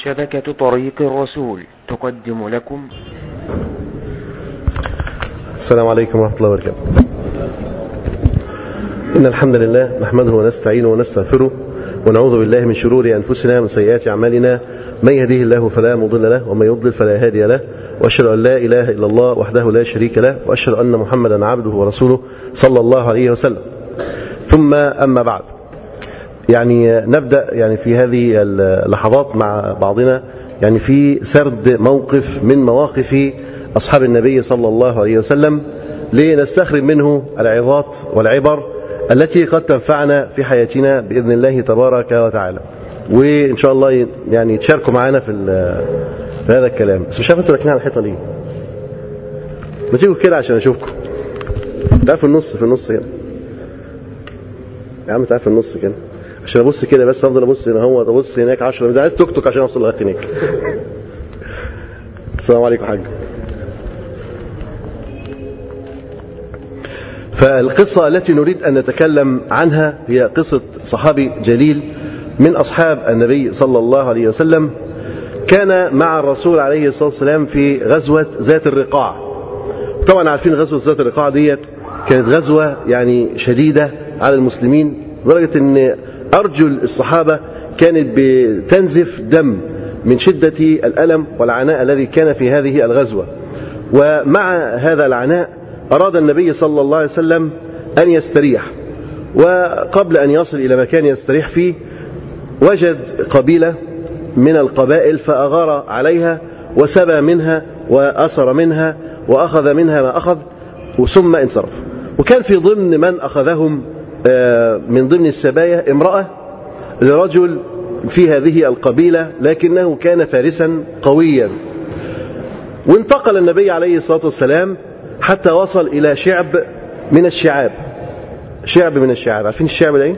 شبكة طريق الرسول تقدم لكم السلام عليكم ورحمة الله وبركاته إن الحمد لله نحمده ونستعينه ونستغفره ونعوذ بالله من شرور أنفسنا ومن سيئات أعمالنا من يهديه الله فلا مضل له ومن يضلل فلا هادي له وأشهد أن لا إله إلا الله وحده لا شريك له وأشهد أن محمدا عبده ورسوله صلى الله عليه وسلم ثم أما بعد يعني نبدأ يعني في هذه اللحظات مع بعضنا يعني في سرد موقف من مواقف أصحاب النبي صلى الله عليه وسلم لنستخرج منه العظات والعبر التي قد تنفعنا في حياتنا بإذن الله تبارك وتعالى وإن شاء الله يعني تشاركوا معنا في, في هذا الكلام بس مش عارف انتوا راكنين على الحيطة ليه ما تيجوا كده عشان أشوفكم تعال في النص في النص كده يا عم تعال في النص كده عشان ابص كده بس افضل ابص هنا هو ابص هناك 10 ده عايز توك توك عشان اوصل لغايه هناك السلام عليكم حاج فالقصة التي نريد أن نتكلم عنها هي قصة صحابي جليل من أصحاب النبي صلى الله عليه وسلم كان مع الرسول عليه الصلاة والسلام في غزوة ذات الرقاع طبعا عارفين غزوة ذات الرقاع ديت كانت غزوة يعني شديدة على المسلمين لدرجة أن أرجل الصحابة كانت بتنزف دم من شدة الألم والعناء الذي كان في هذه الغزوة ومع هذا العناء أراد النبي صلى الله عليه وسلم أن يستريح وقبل أن يصل إلى مكان يستريح فيه وجد قبيلة من القبائل فأغار عليها وسبى منها وأسر منها وأخذ منها ما أخذ ثم انصرف وكان في ضمن من أخذهم من ضمن السبايا امرأة لرجل في هذه القبيلة لكنه كان فارسا قويا وانتقل النبي عليه الصلاة والسلام حتى وصل إلى شعب من الشعاب شعب من الشعاب عارفين الشعب ده ايه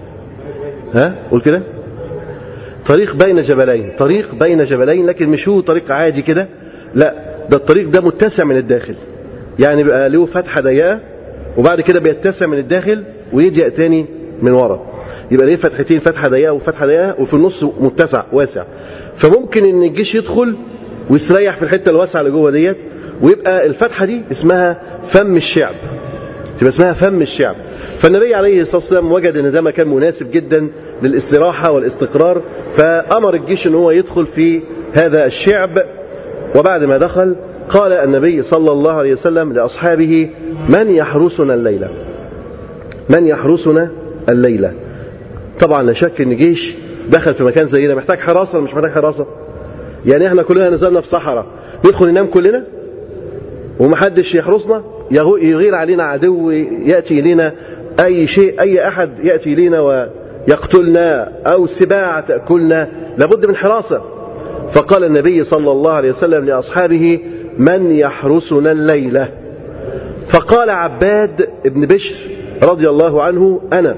ها قول كده طريق بين جبلين طريق بين جبلين لكن مش هو طريق عادي كده لا ده الطريق ده متسع من الداخل يعني بقى له فتحة ضيقة وبعد كده بيتسع من الداخل ويضيق تاني من ورا يبقى ليه فتحتين فتحة ضيقة وفتحة ضيقة وفي النص متسع واسع فممكن ان الجيش يدخل ويستريح في الحتة الواسعة اللي جوه ديت ويبقى الفتحة دي اسمها فم الشعب تبقى اسمها فم الشعب فالنبي عليه الصلاة والسلام وجد ان ده مكان مناسب جدا للاستراحة والاستقرار فأمر الجيش ان هو يدخل في هذا الشعب وبعد ما دخل قال النبي صلى الله عليه وسلم لأصحابه من يحرسنا الليلة من يحرسنا الليلة طبعا لا شك ان جيش دخل في مكان زي ده محتاج حراسة ولا مش محتاج حراسة يعني احنا كلنا نزلنا في صحراء ندخل ننام كلنا ومحدش يحرسنا يغير علينا عدو يأتي إلينا أي شيء أي أحد يأتي إلينا ويقتلنا أو سباع تأكلنا لابد من حراسة فقال النبي صلى الله عليه وسلم لأصحابه من يحرسنا الليلة فقال عباد بن بشر رضي الله عنه أنا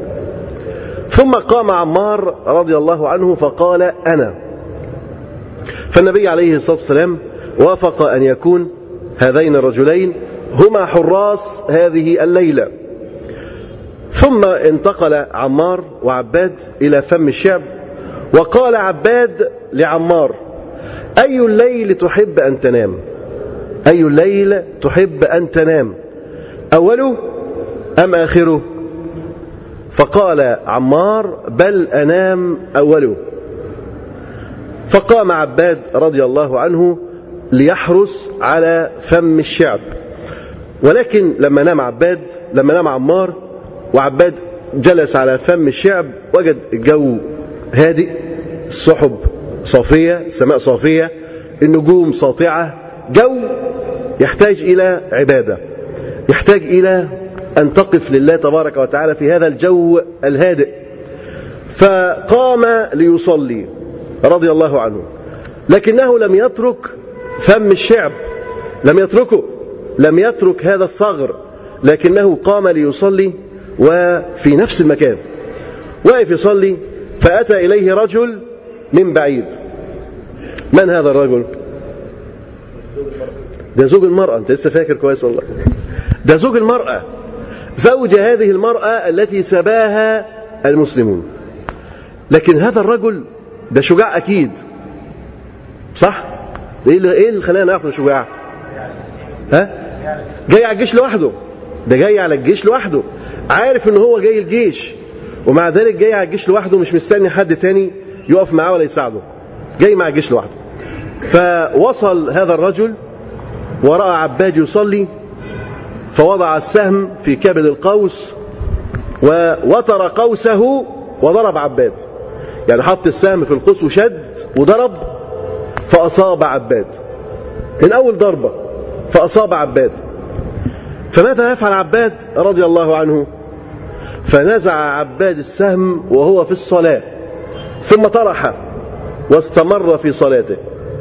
ثم قام عمار رضي الله عنه فقال أنا فالنبي عليه الصلاة والسلام وافق أن يكون هذين الرجلين هما حراس هذه الليلة ثم انتقل عمار وعباد إلى فم الشعب وقال عباد لعمار أي الليل تحب أن تنام أي الليل تحب أن تنام أوله أم آخره فقال عمار بل أنام أوله فقام عباد رضي الله عنه ليحرس على فم الشعب ولكن لما نام عباد لما نام عمار وعباد جلس على فم الشعب وجد الجو هادئ السحب صافية السماء صافية النجوم ساطعة جو يحتاج إلى عبادة يحتاج إلى أن تقف لله تبارك وتعالى في هذا الجو الهادئ فقام ليصلي رضي الله عنه لكنه لم يترك فم الشعب لم يتركه لم يترك هذا الثغر لكنه قام ليصلي وفي نفس المكان واقف يصلي فأتى إليه رجل من بعيد من هذا الرجل ده زوج المرأة أنت لسه فاكر كويس والله ده زوج المرأة زوج هذه المرأة التي سباها المسلمون لكن هذا الرجل ده شجاع أكيد صح ايه اللي ايه اللي خلانا نعرف انه شجاع ها جاي على الجيش لوحده ده جاي على الجيش لوحده عارف ان هو جاي الجيش ومع ذلك جاي على الجيش لوحده مش مستني حد تاني يقف معاه ولا يساعده جاي مع الجيش لوحده فوصل هذا الرجل ورأى عباد يصلي فوضع السهم في كبد القوس ووتر قوسه وضرب عباد يعني حط السهم في القوس وشد وضرب فأصاب عباد من أول ضربة فأصاب عباد فماذا يفعل عباد رضي الله عنه فنزع عباد السهم وهو في الصلاة ثم طرح واستمر في صلاته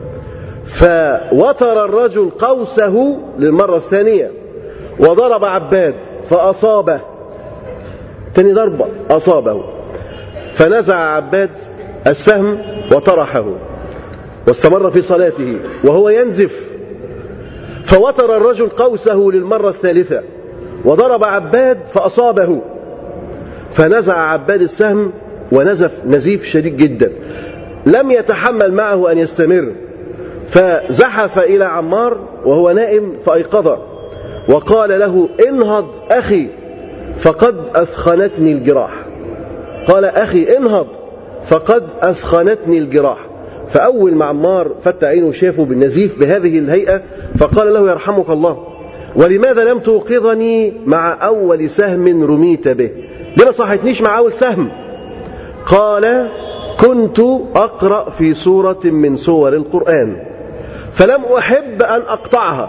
فوتر الرجل قوسه للمرة الثانية وضرب عباد فأصابه تاني ضربة أصابه فنزع عباد السهم وطرحه واستمر في صلاته وهو ينزف فوتر الرجل قوسه للمرة الثالثة وضرب عباد فأصابه فنزع عباد السهم ونزف نزيف شديد جدا لم يتحمل معه أن يستمر فزحف إلى عمار وهو نائم فأيقظه وقال له انهض أخي فقد أثخنتني الجراح قال أخي انهض فقد أثخنتني الجراح فأول ما عمار فتح عينه وشافه بالنزيف بهذه الهيئة فقال له يرحمك الله ولماذا لم توقظني مع أول سهم رميت به لما صحتنيش مع أول سهم قال كنت أقرأ في سورة من سور القرآن فلم أحب أن أقطعها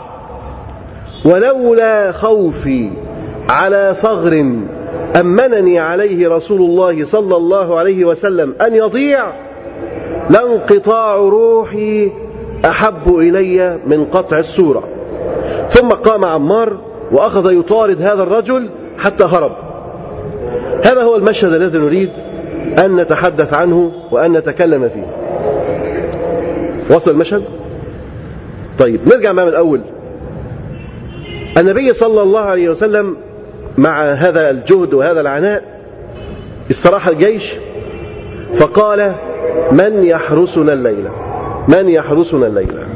ولولا خوفي على ثغر أمنني عليه رسول الله صلى الله عليه وسلم أن يضيع لانقطاع روحي أحب إلي من قطع السورة ثم قام عمار وأخذ يطارد هذا الرجل حتى هرب هذا هو المشهد الذي نريد أن نتحدث عنه وأن نتكلم فيه وصل المشهد طيب نرجع بقى من الأول النبي صلى الله عليه وسلم مع هذا الجهد وهذا العناء استراح الجيش فقال من يحرسنا الليلة من يحرسنا الليلة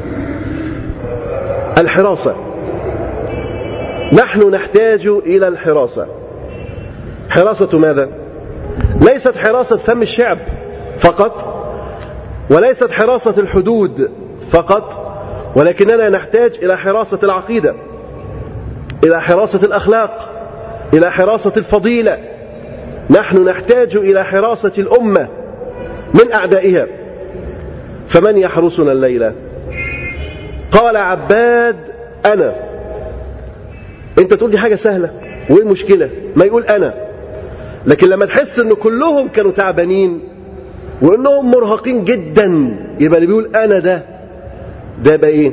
الحراسة نحن نحتاج إلى الحراسة حراسة ماذا ليست حراسة فم الشعب فقط وليست حراسة الحدود فقط ولكننا نحتاج إلى حراسة العقيدة إلى حراسة الأخلاق إلى حراسة الفضيلة نحن نحتاج إلى حراسة الأمة من أعدائها فمن يحرسنا الليلة قال عباد أنا أنت تقول دي حاجة سهلة وإيه المشكلة ما يقول أنا لكن لما تحس أن كلهم كانوا تعبانين وأنهم مرهقين جدا يبقى اللي بيقول أنا ده ده يبقى إيه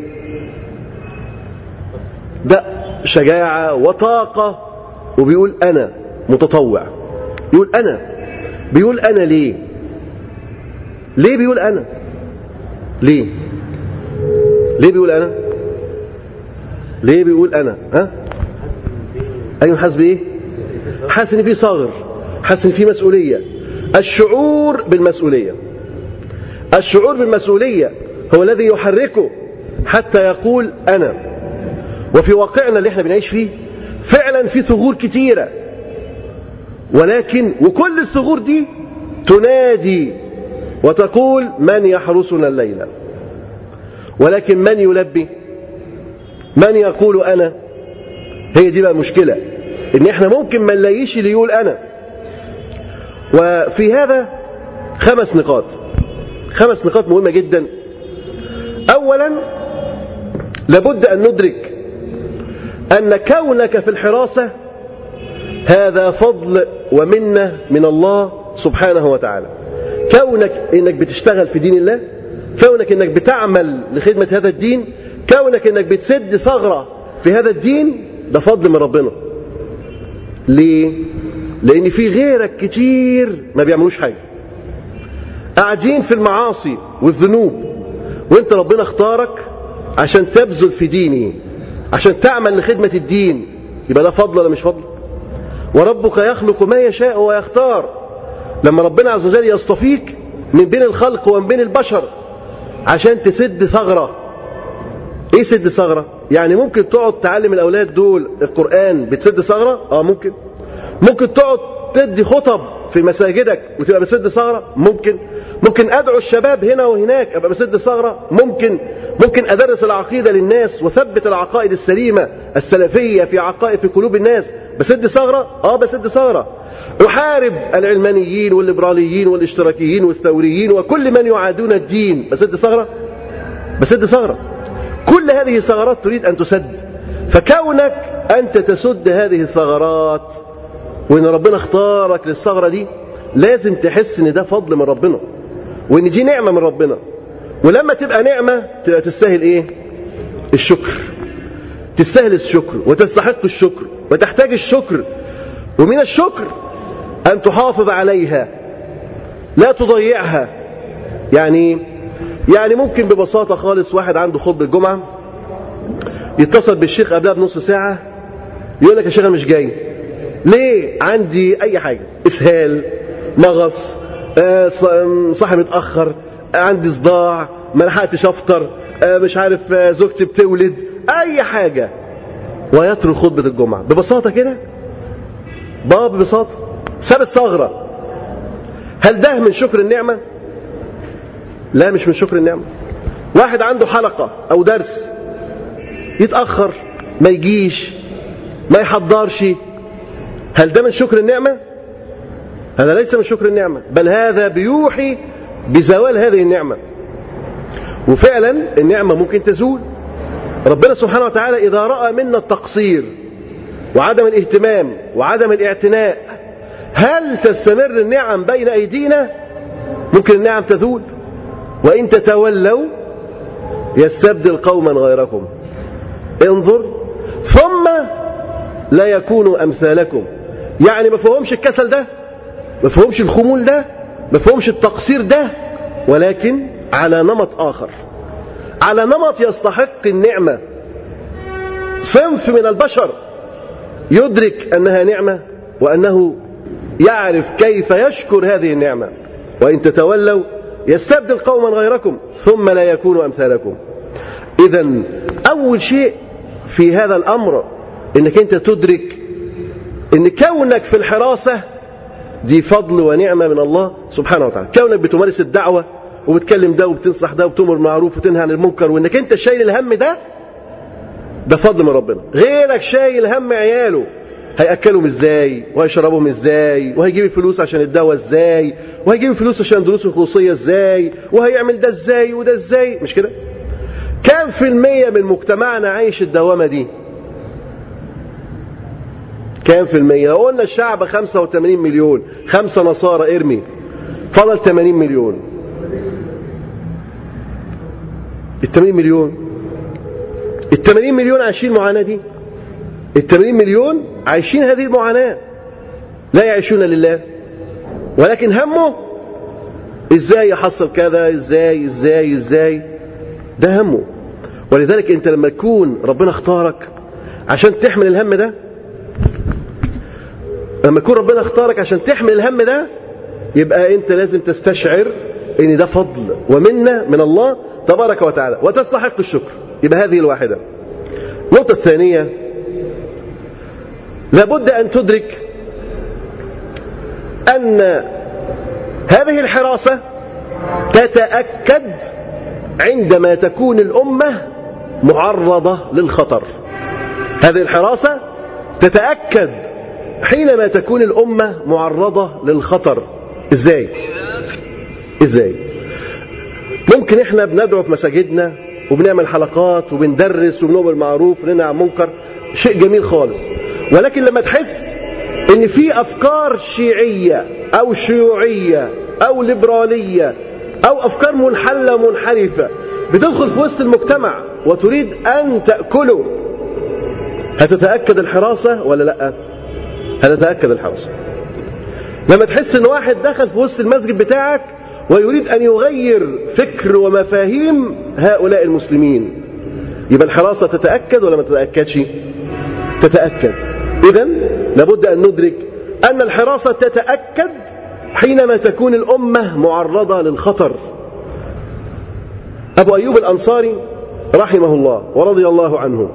ده شجاعة وطاقة وبيقول أنا متطوع يقول أنا بيقول أنا ليه ليه بيقول أنا ليه ليه بيقول أنا ليه بيقول أنا ها أيوة حاسس بإيه حاسس إن في صغر حاسس إن في مسؤولية الشعور بالمسؤولية الشعور بالمسؤولية هو الذي يحركه حتى يقول أنا وفي واقعنا اللي احنا بنعيش فيه فعلا في ثغور كتيرة ولكن وكل الثغور دي تنادي وتقول من يحرسنا الليلة ولكن من يلبي من يقول أنا هي دي بقى المشكلة إن إحنا ممكن ما نلاقيش اللي يقول أنا وفي هذا خمس نقاط خمس نقاط مهمة جدا أولا لابد أن ندرك أن كونك في الحراسة هذا فضل ومنة من الله سبحانه وتعالى كونك انك بتشتغل في دين الله كونك انك بتعمل لخدمة هذا الدين كونك انك بتسد ثغرة في هذا الدين ده فضل من ربنا ليه لان في غيرك كتير ما بيعملوش حاجة قاعدين في المعاصي والذنوب وانت ربنا اختارك عشان تبذل في دينه عشان تعمل لخدمة الدين يبقى ده فضل ولا مش فضل وربك يخلق ما يشاء ويختار لما ربنا عز وجل يصطفيك من بين الخلق ومن بين البشر عشان تسد ثغرة ايه سد ثغرة يعني ممكن تقعد تعلم الاولاد دول القرآن بتسد ثغرة اه ممكن ممكن تقعد تدي خطب في مساجدك وتبقى بسد ثغرة ممكن ممكن ادعو الشباب هنا وهناك ابقى بسد ثغرة ممكن ممكن ادرس العقيدة للناس وثبت العقائد السليمة السلفية في عقائد في قلوب الناس بسد ثغرة اه بسد ثغرة احارب العلمانيين والليبراليين والاشتراكيين والثوريين وكل من يعادون الدين بسد ثغرة بسد ثغرة كل هذه الثغرات تريد ان تسد فكونك انت تسد هذه الثغرات وان ربنا اختارك للثغرة دي لازم تحس ان ده فضل من ربنا وان دي نعمة من ربنا ولما تبقى نعمة تبقى تستاهل ايه الشكر تستاهل الشكر وتستحق الشكر وتحتاج الشكر ومن الشكر أن تحافظ عليها لا تضيعها يعني يعني ممكن ببساطة خالص واحد عنده خطبة الجمعة يتصل بالشيخ قبلها بنص ساعة يقول لك يا شيخ أنا مش جاي ليه عندي أي حاجة إسهال مغص آه، صاحي متأخر عندي صداع ما لحقتش أفطر آه، مش عارف آه، زوجتي بتولد أي حاجة ويترك خطبة الجمعة ببساطة كده بابا ببساطة ساب الثغرة هل ده من شكر النعمة لا مش من شكر النعمة واحد عنده حلقة أو درس يتأخر ما يجيش ما يحضرش هل ده من شكر النعمة هذا ليس من شكر النعمة بل هذا بيوحي بزوال هذه النعمة وفعلا النعمة ممكن تزول ربنا سبحانه وتعالى إذا رأى منا التقصير وعدم الاهتمام وعدم الاعتناء هل تستمر النعم بين أيدينا ممكن النعم تزول وإن تتولوا يستبدل قوما غيركم انظر ثم لا يكونوا أمثالكم يعني ما فهمش الكسل ده ما فهمش الخمول ده ما فهمش التقصير ده ولكن على نمط آخر على نمط يستحق النعمة صنف من البشر يدرك أنها نعمة وأنه يعرف كيف يشكر هذه النعمة وإن تتولوا يستبدل قوما غيركم ثم لا يكونوا أمثالكم إذا أول شيء في هذا الأمر أنك أنت تدرك أن كونك في الحراسة دي فضل ونعمة من الله سبحانه وتعالى كونك بتمارس الدعوة وبتكلم ده وبتنصح ده وبتمر معروف وتنهى عن المنكر وانك انت شايل الهم ده ده فضل من ربنا غيرك شايل هم عياله هيأكلهم ازاي وهيشربهم ازاي وهيجيب الفلوس عشان الدواء ازاي وهيجيب الفلوس عشان دروس الخصوصية ازاي وهيعمل ده ازاي وده ازاي مش كده كام في المية من مجتمعنا عايش الدوامة دي كام في المية لو قلنا الشعب 85 مليون خمسة نصارى ارمي فضل 80 مليون ال 80 مليون ال 80 مليون عايشين المعاناة دي ال 80 مليون عايشين هذه المعاناة لا يعيشون لله ولكن همه ازاي يحصل كذا ازاي ازاي ازاي ده همه ولذلك انت لما تكون ربنا اختارك عشان تحمل الهم ده لما يكون ربنا اختارك عشان تحمل الهم ده يبقى انت لازم تستشعر ان ده فضل ومنه من الله تبارك وتعالى وتستحق الشكر يبقى هذه الواحدة النقطة الثانية لابد أن تدرك أن هذه الحراسة تتأكد عندما تكون الأمة معرضة للخطر هذه الحراسة تتأكد حينما تكون الأمة معرضة للخطر إزاي إزاي ممكن إحنا بندعو في مساجدنا وبنعمل حلقات وبندرس وبنؤمر بالمعروف وننهى عن المنكر شيء جميل خالص ولكن لما تحس ان في افكار شيعية او شيوعية او ليبرالية او افكار منحلة منحرفة بتدخل في وسط المجتمع وتريد ان تأكله هتتأكد الحراسة ولا لا هتتأكد الحراسة لما تحس ان واحد دخل في وسط المسجد بتاعك ويريد ان يغير فكر ومفاهيم هؤلاء المسلمين يبقى الحراسة تتأكد ولا ما تتأكدش تتأكد إذا لابد أن ندرك أن الحراسة تتأكد حينما تكون الأمة معرضة للخطر أبو أيوب الأنصاري رحمه الله ورضي الله عنه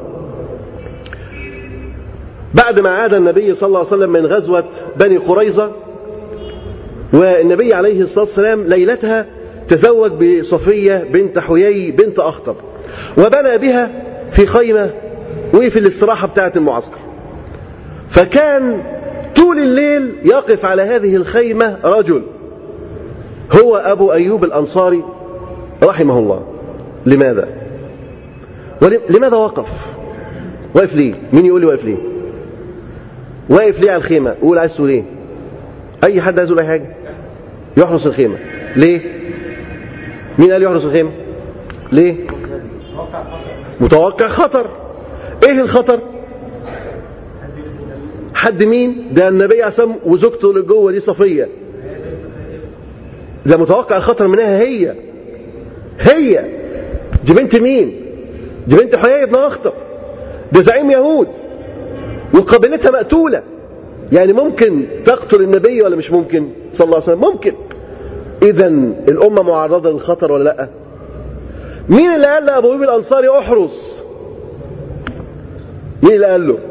بعد ما عاد النبي صلى الله عليه وسلم من غزوة بني قريظة والنبي عليه الصلاة والسلام ليلتها تزوج بصفية بنت حيي بنت أخطب وبنى بها في خيمة وفي الاستراحة بتاعة المعسكر فكان طول الليل يقف على هذه الخيمة رجل هو أبو أيوب الأنصاري رحمه الله لماذا لماذا وقف واقف ليه مين يقول لي واقف ليه واقف ليه على الخيمة قول عايز تقول ايه اي حد عايز يقول اي حاجة يحرس الخيمة ليه مين قال يحرس الخيمة ليه متوقع خطر ايه الخطر حد مين ده النبي عسام وزوجته اللي جوه دي صفية ده متوقع الخطر منها هي هي دي بنت مين دي بنت حيي بن اخطب ده زعيم يهود وقابلتها مقتولة يعني ممكن تقتل النبي ولا مش ممكن صلى الله عليه وسلم ممكن اذا الامة معرضة للخطر ولا لا مين اللي قال لأبو أيوب الأنصاري احرس مين اللي قال له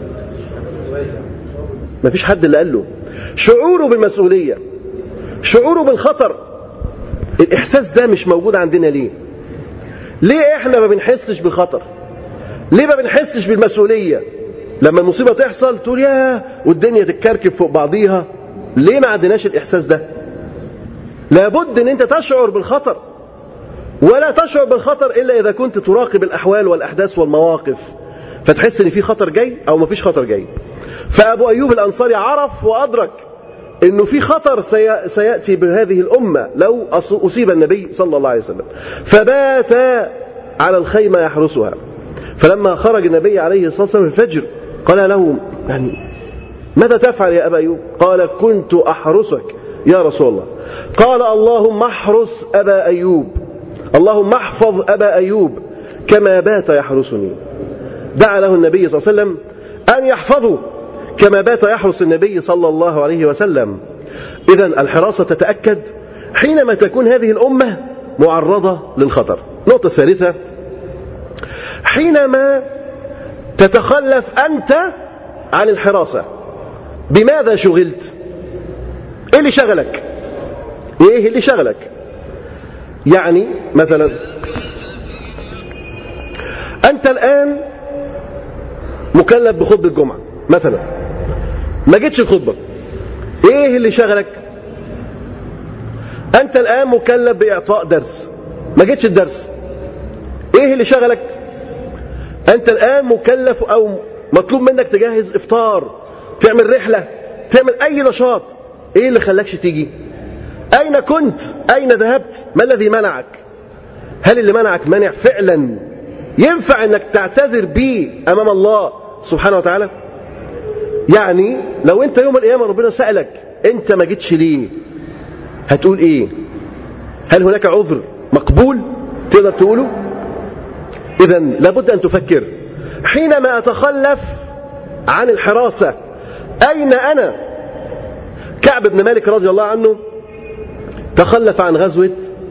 مفيش حد اللي قال له شعوره بالمسؤولية شعوره بالخطر الإحساس ده مش موجود عندنا ليه ليه احنا ما بنحسش بالخطر ليه ما بنحسش بالمسؤولية لما المصيبة تحصل تقول يا والدنيا تتكركب فوق بعضيها ليه ما عندناش الإحساس ده لابد ان انت تشعر بالخطر ولا تشعر بالخطر إلا إذا كنت تراقب الأحوال والأحداث والمواقف فتحس ان في خطر جاي أو ما فيش خطر جاي فأبو أيوب الأنصاري عرف وأدرك انه في خطر سيأتي بهذه الأمة لو أصيب النبي صلى الله عليه وسلم فبات على الخيمة يحرسها فلما خرج النبي عليه الصلاة والسلام الفجر قال له يعني ماذا تفعل يا أبا أيوب قال كنت أحرسك يا رسول الله قال اللهم احرس أبا أيوب اللهم احفظ أبا أيوب كما بات يحرسني دعا له النبي صلى الله عليه وسلم أن يحفظه كما بات يحرس النبي صلى الله عليه وسلم إذا الحراسة تتأكد حينما تكون هذه الأمة معرضة للخطر نقطة ثالثة حينما تتخلف أنت عن الحراسة بماذا شغلت ايه اللي شغلك ايه اللي شغلك يعني مثلا انت الان مكلف بخطبة الجمعة مثلا ما جيتش الخطبة ايه اللي شغلك انت الان مكلف باعطاء درس ما جيتش الدرس ايه اللي شغلك انت الان مكلف او مطلوب منك تجهز افطار تعمل رحلة تعمل اي نشاط ايه اللي خلاكش تيجي اين كنت اين ذهبت ما الذي منعك هل اللي منعك مانع فعلا ينفع انك تعتذر به امام الله سبحانه وتعالى يعني لو انت يوم القيامة ربنا سألك انت ما جيتش ليه هتقول ايه هل هناك عذر مقبول تقدر تقوله اذا لابد ان تفكر حينما اتخلف عن الحراسة اين انا كعب بن مالك رضي الله عنه تخلف عن غزوة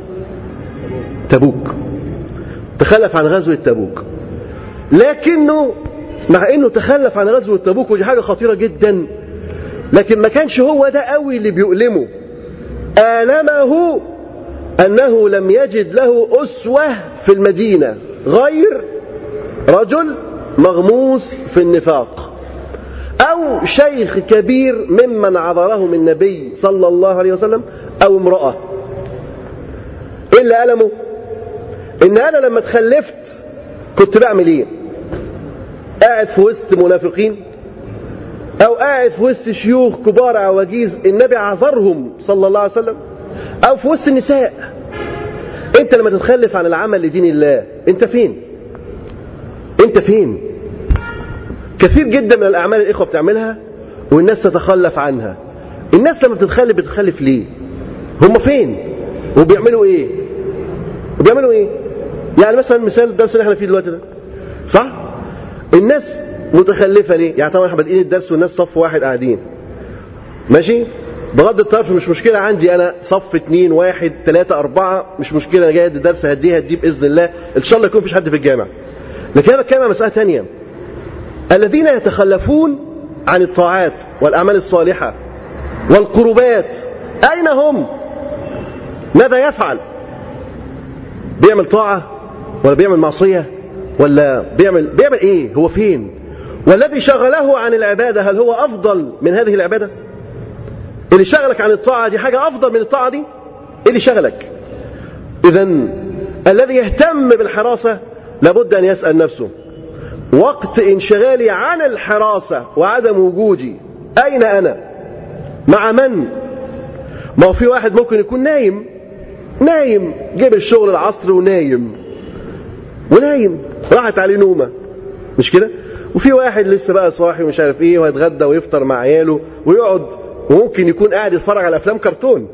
تبوك تخلف عن غزوة تبوك لكنه مع انه تخلف عن غزوة تبوك ودي حاجة خطيرة جدا لكن ما كانش هو ده قوي اللي بيؤلمه آلمه أنه لم يجد له أسوة في المدينة غير رجل مغموس في النفاق أو شيخ كبير ممن عذرهم النبي صلى الله عليه وسلم أو امرأة إيه اللي ألمه إن أنا لما تخلفت كنت بعمل إيه قاعد في وسط منافقين أو قاعد في وسط شيوخ كبار عواجيز النبي عذرهم صلى الله عليه وسلم أو في وسط النساء أنت لما تتخلف عن العمل لدين الله أنت فين أنت فين كثير جدا من الأعمال الإخوة بتعملها والناس تتخلف عنها الناس لما بتتخلف بتتخلف ليه هم فين وبيعملوا ايه وبيعملوا ايه يعني مثلا مثال الدرس اللي احنا فيه دلوقتي ده صح الناس متخلفة ليه يعني طبعا احنا بادئين الدرس والناس صف واحد قاعدين ماشي بغض الطرف مش مشكلة عندي أنا صف اتنين واحد تلاتة أربعة مش مشكلة أنا جاي أدي درس هديه هديه بإذن الله إن شاء الله يكون فيش حد في الجامع لكن أنا بتكلم عن مسألة تانية الذين يتخلفون عن الطاعات والأعمال الصالحة والقربات أين هم؟ ماذا يفعل؟ بيعمل طاعة ولا بيعمل معصية ولا بيعمل بيعمل إيه؟ هو فين؟ والذي شغله عن العبادة هل هو أفضل من هذه العبادة؟ اللي شغلك عن الطاعة دي حاجة أفضل من الطاعة دي؟ إيه اللي شغلك؟ إذا الذي يهتم بالحراسة لابد أن يسأل نفسه وقت انشغالي عن الحراسة وعدم وجودي أين أنا مع من ما هو في واحد ممكن يكون نايم نايم جيب الشغل العصر ونايم ونايم راحت عليه نومة مش كده وفي واحد لسه بقى صاحي ومش عارف ايه وهيتغدى ويفطر مع عياله ويقعد وممكن يكون قاعد يتفرج على افلام كرتون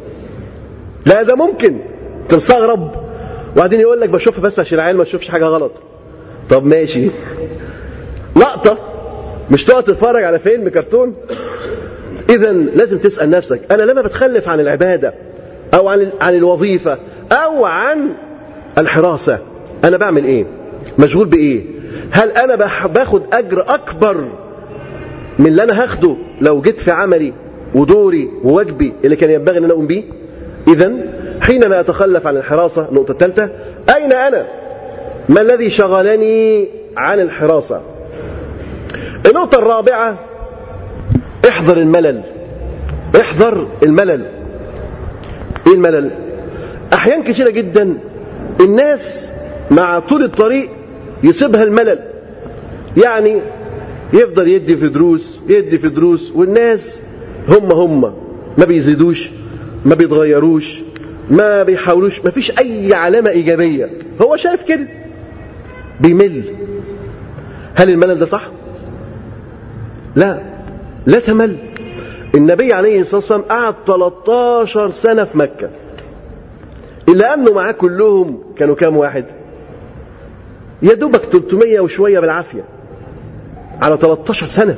لا ده ممكن تستغرب وبعدين يقول لك بشوفها بس عشان العيال ما تشوفش حاجه غلط طب ماشي لقطه مش تقعد تتفرج على فيلم كرتون اذا لازم تسال نفسك انا لما بتخلف عن العباده او عن عن الوظيفه او عن الحراسه انا بعمل ايه مشغول بايه هل انا باخد اجر اكبر من اللي انا هاخده لو جيت في عملي ودوري وواجبي اللي كان ينبغي ان انا اقوم بيه اذا حينما اتخلف عن الحراسه النقطه الثالثه اين انا ما الذي شغلني عن الحراسه النقطه الرابعه احذر الملل احذر الملل ايه الملل احيان كثيره جدا الناس مع طول الطريق يسيبها الملل يعني يفضل يدي في دروس يدي في دروس والناس هم هم ما بيزيدوش ما بيتغيروش ما بيحاولوش ما فيش اي علامة ايجابية هو شايف كده بيمل هل الملل ده صح لا لا تمل النبي عليه الصلاة والسلام قعد 13 سنة في مكة إلا أنه معاه كلهم كانوا كام واحد يا دوبك 300 وشوية بالعافية على 13 سنة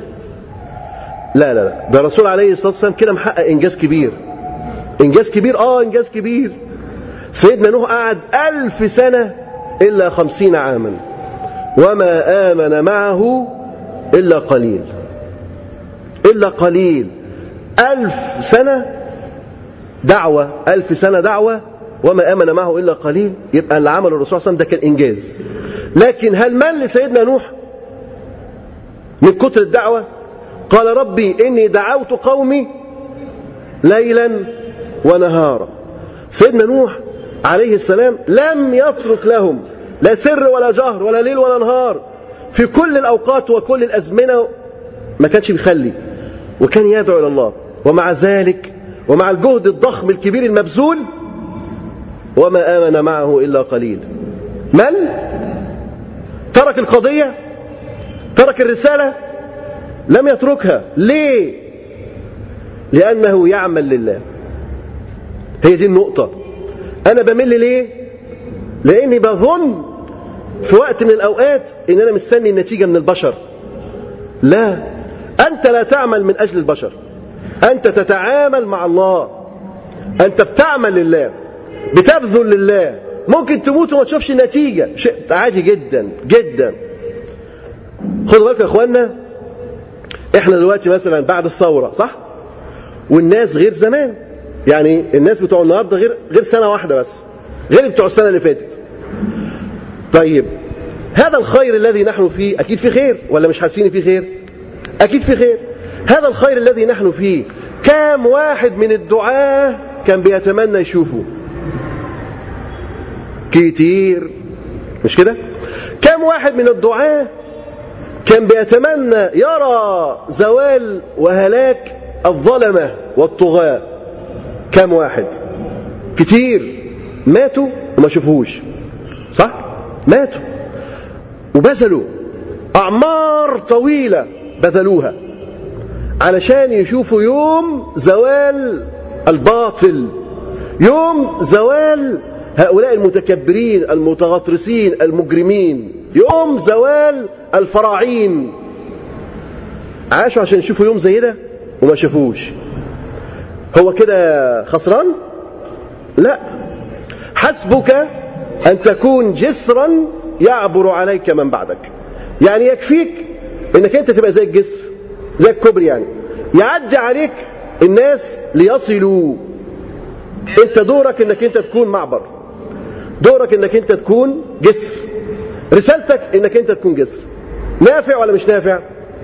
لا لا لا ده الرسول عليه الصلاة والسلام كده محقق إنجاز كبير إنجاز كبير آه إنجاز كبير سيدنا نوح قعد ألف سنة إلا خمسين عاما وما آمن معه إلا قليل إلا قليل ألف سنة دعوة ألف سنة دعوة وما آمن معه إلا قليل يبقى اللي عمله الرسول صلى الله عليه وسلم ده كان إنجاز لكن هل مل سيدنا نوح من كتر الدعوة قال ربي إني دعوت قومي ليلا ونهارا سيدنا نوح عليه السلام لم يترك لهم لا سر ولا جهر ولا ليل ولا نهار في كل الأوقات وكل الأزمنة ما كانش بيخلي وكان يدعو إلى الله ومع ذلك ومع الجهد الضخم الكبير المبذول وما آمن معه إلا قليل من ترك القضية ترك الرسالة لم يتركها ليه لأنه يعمل لله هي دي النقطة أنا بمل ليه لأني بظن في وقت من الأوقات إن أنا مستني النتيجة من البشر لا أنت لا تعمل من أجل البشر أنت تتعامل مع الله أنت بتعمل لله بتبذل لله ممكن تموت وما تشوفش النتيجة شيء عادي جدا جدا خدوا بالكم يا اخوانا احنا دلوقتي مثلا بعد الثورة صح والناس غير زمان يعني الناس بتوع النهارده غير غير سنة واحدة بس غير بتوع السنة اللي فاتت طيب هذا الخير الذي نحن فيه أكيد في خير ولا مش حاسين فيه خير أكيد في خير هذا الخير الذي نحن فيه كام واحد من الدعاة كان بيتمنى يشوفه كتير مش كده كم واحد من الدعاة كان بيتمنى يرى زوال وهلاك الظلمة والطغاة كم واحد كتير ماتوا وما شافوش صح ماتوا وبذلوا أعمار طويلة بذلوها علشان يشوفوا يوم زوال الباطل يوم زوال هؤلاء المتكبرين المتغطرسين المجرمين يوم زوال الفراعين عاشوا عشان يشوفوا يوم زي ده وما شافوش هو كده خسران لا حسبك أن تكون جسرا يعبر عليك من بعدك يعني يكفيك انك انت تبقى زي الجسر زي الكوبري يعني يعدي عليك الناس ليصلوا انت دورك انك انت تكون معبر دورك انك انت تكون جسر رسالتك انك انت تكون جسر نافع ولا مش نافع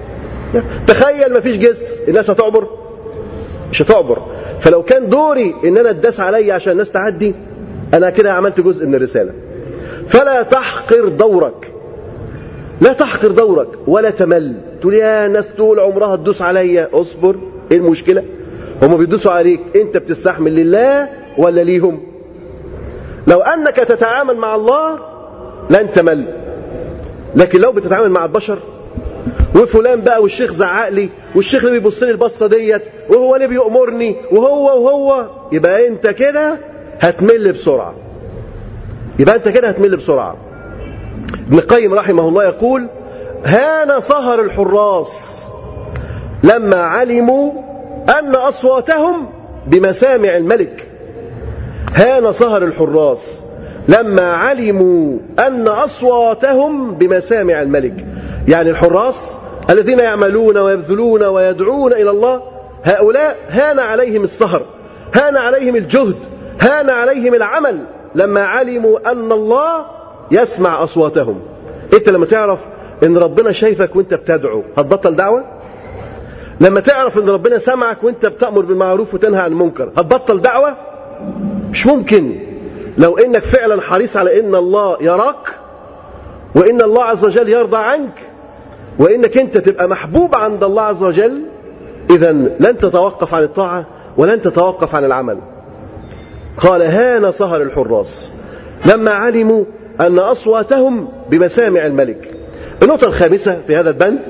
تخيل مفيش جسر الناس هتعبر مش هتعبر فلو كان دوري ان انا اتداس عليا عشان الناس تعدي انا كده عملت جزء من الرساله فلا تحقر دورك لا تحقر دورك ولا تمل تقول يا ناس طول عمرها تدوس عليا اصبر ايه المشكله هم بيدوسوا عليك انت بتستحمل لله ولا ليهم لو انك تتعامل مع الله لن تمل لكن لو بتتعامل مع البشر وفلان بقى والشيخ زعق لي والشيخ اللي بيبص لي البصه ديت وهو اللي بيأمرني وهو وهو يبقى انت كده هتمل بسرعه يبقى انت كده هتمل بسرعه ابن القيم رحمه الله يقول هان سهر الحراس لما علموا أن أصواتهم بمسامع الملك هان سهر الحراس لما علموا أن أصواتهم بمسامع الملك يعني الحراس الذين يعملون ويبذلون ويدعون إلى الله هؤلاء هان عليهم السهر هان عليهم الجهد هان عليهم العمل لما علموا أن الله يسمع أصواتهم أنت لما تعرف أن ربنا شايفك وأنت بتدعو هتبطل دعوة لما تعرف أن ربنا سمعك وأنت بتأمر بالمعروف وتنهى عن المنكر هتبطل دعوة مش ممكن لو أنك فعلا حريص على أن الله يراك وأن الله عز وجل يرضى عنك وأنك أنت تبقى محبوب عند الله عز وجل إذا لن تتوقف عن الطاعة ولن تتوقف عن العمل قال هان سهر الحراس لما علموا أن أصواتهم بمسامع الملك النقطة الخامسة في هذا البند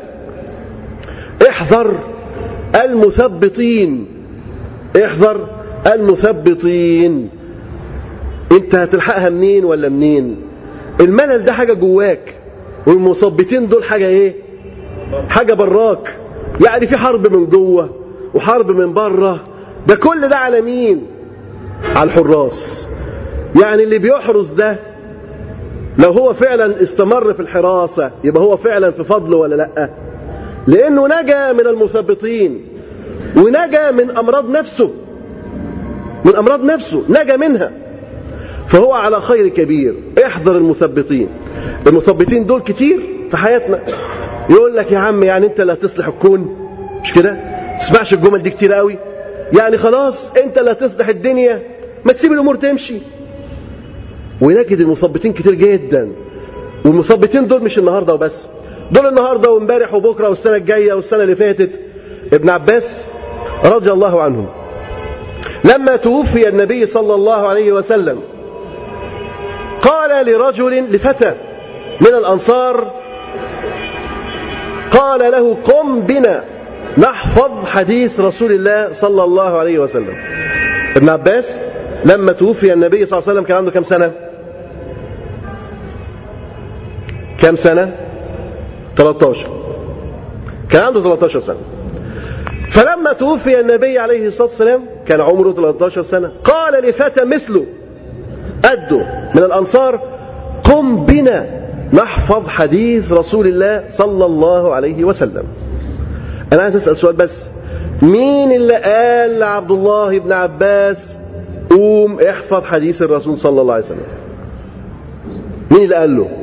احذر المثبطين احذر المثبطين انت هتلحقها منين ولا منين الملل ده حاجة جواك والمثبطين دول حاجة ايه حاجة براك يعني في حرب من جوه وحرب من بره ده كل ده على مين على الحراس يعني اللي بيحرس ده لو هو فعلا استمر في الحراسة يبقى هو فعلا في فضل ولا لا لانه نجا من المثبطين ونجا من امراض نفسه من امراض نفسه نجا منها فهو على خير كبير احذر المثبطين المثبطين دول كتير في حياتنا يقول لك يا عم يعني انت اللي هتصلح الكون مش كده تسمعش الجمل دي كتير قوي يعني خلاص انت اللي هتصلح الدنيا ما تسيب الامور تمشي ونجد المثبطين كتير جدا والمثبطين دول مش النهارده وبس دول النهارده وامبارح وبكره والسنه الجايه والسنه اللي فاتت ابن عباس رضي الله عنه لما توفي النبي صلى الله عليه وسلم قال لرجل لفتى من الانصار قال له قم بنا نحفظ حديث رسول الله صلى الله عليه وسلم ابن عباس لما توفي النبي صلى الله عليه وسلم كان عنده كم سنة كم سنة 13 كان عنده 13 سنة فلما توفي النبي عليه الصلاة والسلام كان عمره 13 سنة قال لفتى مثله أدوا من الأنصار قم بنا نحفظ حديث رسول الله صلى الله عليه وسلم أنا عايز أسأل سؤال بس مين اللي قال لعبد الله بن عباس قوم احفظ حديث الرسول صلى الله عليه وسلم مين اللي قال له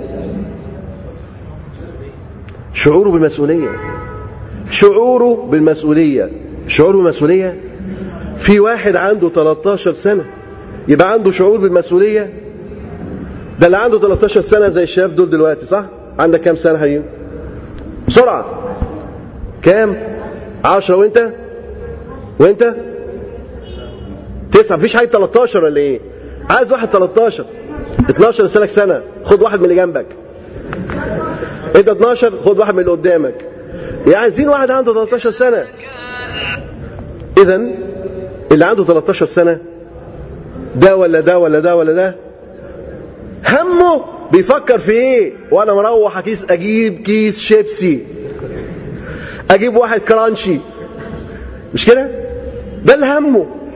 شعوره بالمسؤولية شعوره بالمسؤولية شعوره بالمسؤولية في واحد عنده 13 سنة يبقى عنده شعور بالمسؤولية ده اللي عنده 13 سنة زي الشباب دول دلوقتي صح عندك كام سنة حبيبي بسرعة كام 10 وانت وانت تسعة مفيش حاجة 13 ولا ايه عايز واحد 13 12 سنة سنة خد واحد من اللي جنبك انت 12 خد واحد من اللي قدامك يعني عايزين واحد عنده 13 سنة اذا اللي عنده 13 سنة ده ولا ده ولا ده ولا ده همه بيفكر في ايه وانا مروح كيس اجيب كيس شيبسي اجيب واحد كرانشي مش كده ده اللي همه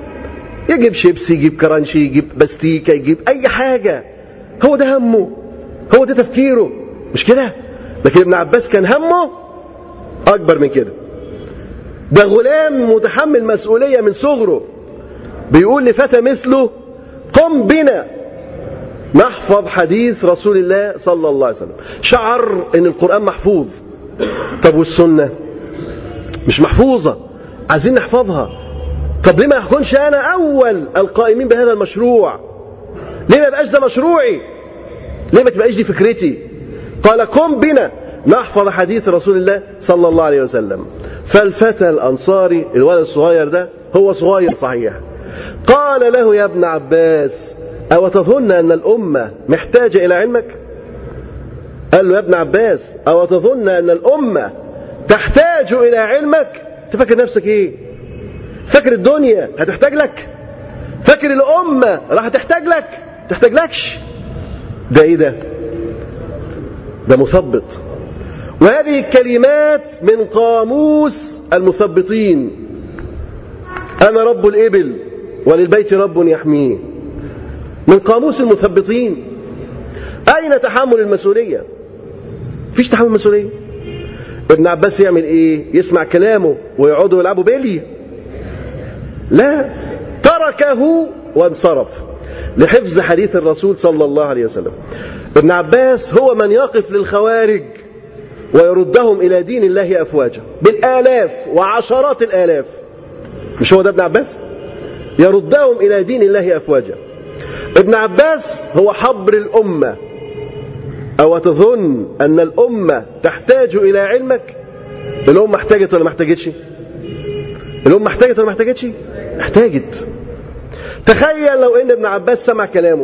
يجيب شيبسي يجيب كرانشي يجيب بستيكة يجيب أي حاجة هو ده همه هو ده تفكيره مش كده لكن ابن عباس كان همه أكبر من كده ده غلام متحمل مسؤولية من صغره بيقول لفتى مثله قم بنا نحفظ حديث رسول الله صلى الله عليه وسلم شعر ان القرآن محفوظ طب والسنة مش محفوظة عايزين نحفظها طب ليه ما يكونش انا اول القائمين بهذا المشروع ليه ما يبقاش ده مشروعي ليه ما تبقاش دي فكرتي قال قم بنا نحفظ حديث رسول الله صلى الله عليه وسلم فالفتى الأنصاري الولد الصغير ده هو صغير صحيح قال له يا ابن عباس أو تظن أن الأمة محتاجة إلى علمك قال له يا ابن عباس أو تظن أن الأمة تحتاج إلى علمك تفكر نفسك إيه فاكر الدنيا هتحتاج لك فاكر الأمة راح تحتاج لك تحتاج لكش ده إيه ده ده مثبط وهذه الكلمات من قاموس المثبطين أنا رب الإبل وللبيت رب يحميه من قاموس المثبطين أين تحمل المسؤولية فيش تحمل المسؤولية ابن عباس يعمل ايه يسمع كلامه ويقعدوا يلعبوا بيلي لا تركه وانصرف لحفظ حديث الرسول صلى الله عليه وسلم ابن عباس هو من يقف للخوارج ويردهم إلى دين الله أفواجا بالآلاف وعشرات الآلاف مش هو ده ابن عباس يردهم إلى دين الله أفواجا ابن عباس هو حبر الأمة أو تظن أن الأمة تحتاج إلى علمك الأمة احتاجت ولا ما احتاجتش الأمة احتاجت ولا ما احتاجتش احتاجت تخيل لو ان ابن عباس سمع كلامه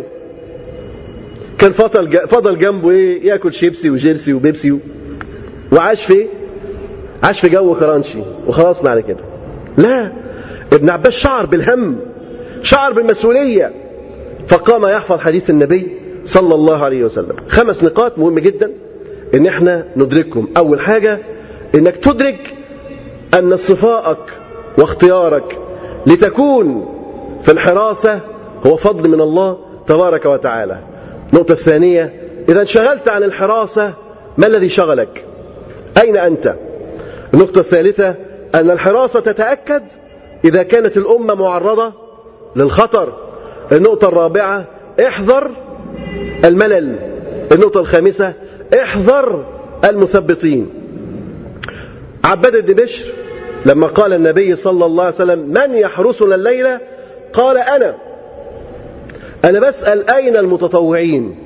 كان فضل فضل جنبه ايه ياكل شيبسي وجيرسي وبيبسي وعاش في عاش في جو كرانشي وخلاص على كده لا ابن عباس شعر بالهم شعر بالمسؤولية فقام يحفظ حديث النبي صلى الله عليه وسلم خمس نقاط مهمة جدا ان احنا ندركهم اول حاجة انك تدرك ان اصطفائك واختيارك لتكون في الحراسة هو فضل من الله تبارك وتعالى النقطة الثانية إذا انشغلت عن الحراسة ما الذي شغلك أين أنت النقطة الثالثة أن الحراسة تتأكد إذا كانت الأمة معرضة للخطر النقطة الرابعة احذر الملل النقطة الخامسة احذر المثبطين عباد بن بشر لما قال النبي صلى الله عليه وسلم من يحرسنا الليلة قال أنا أنا بسأل أين المتطوعين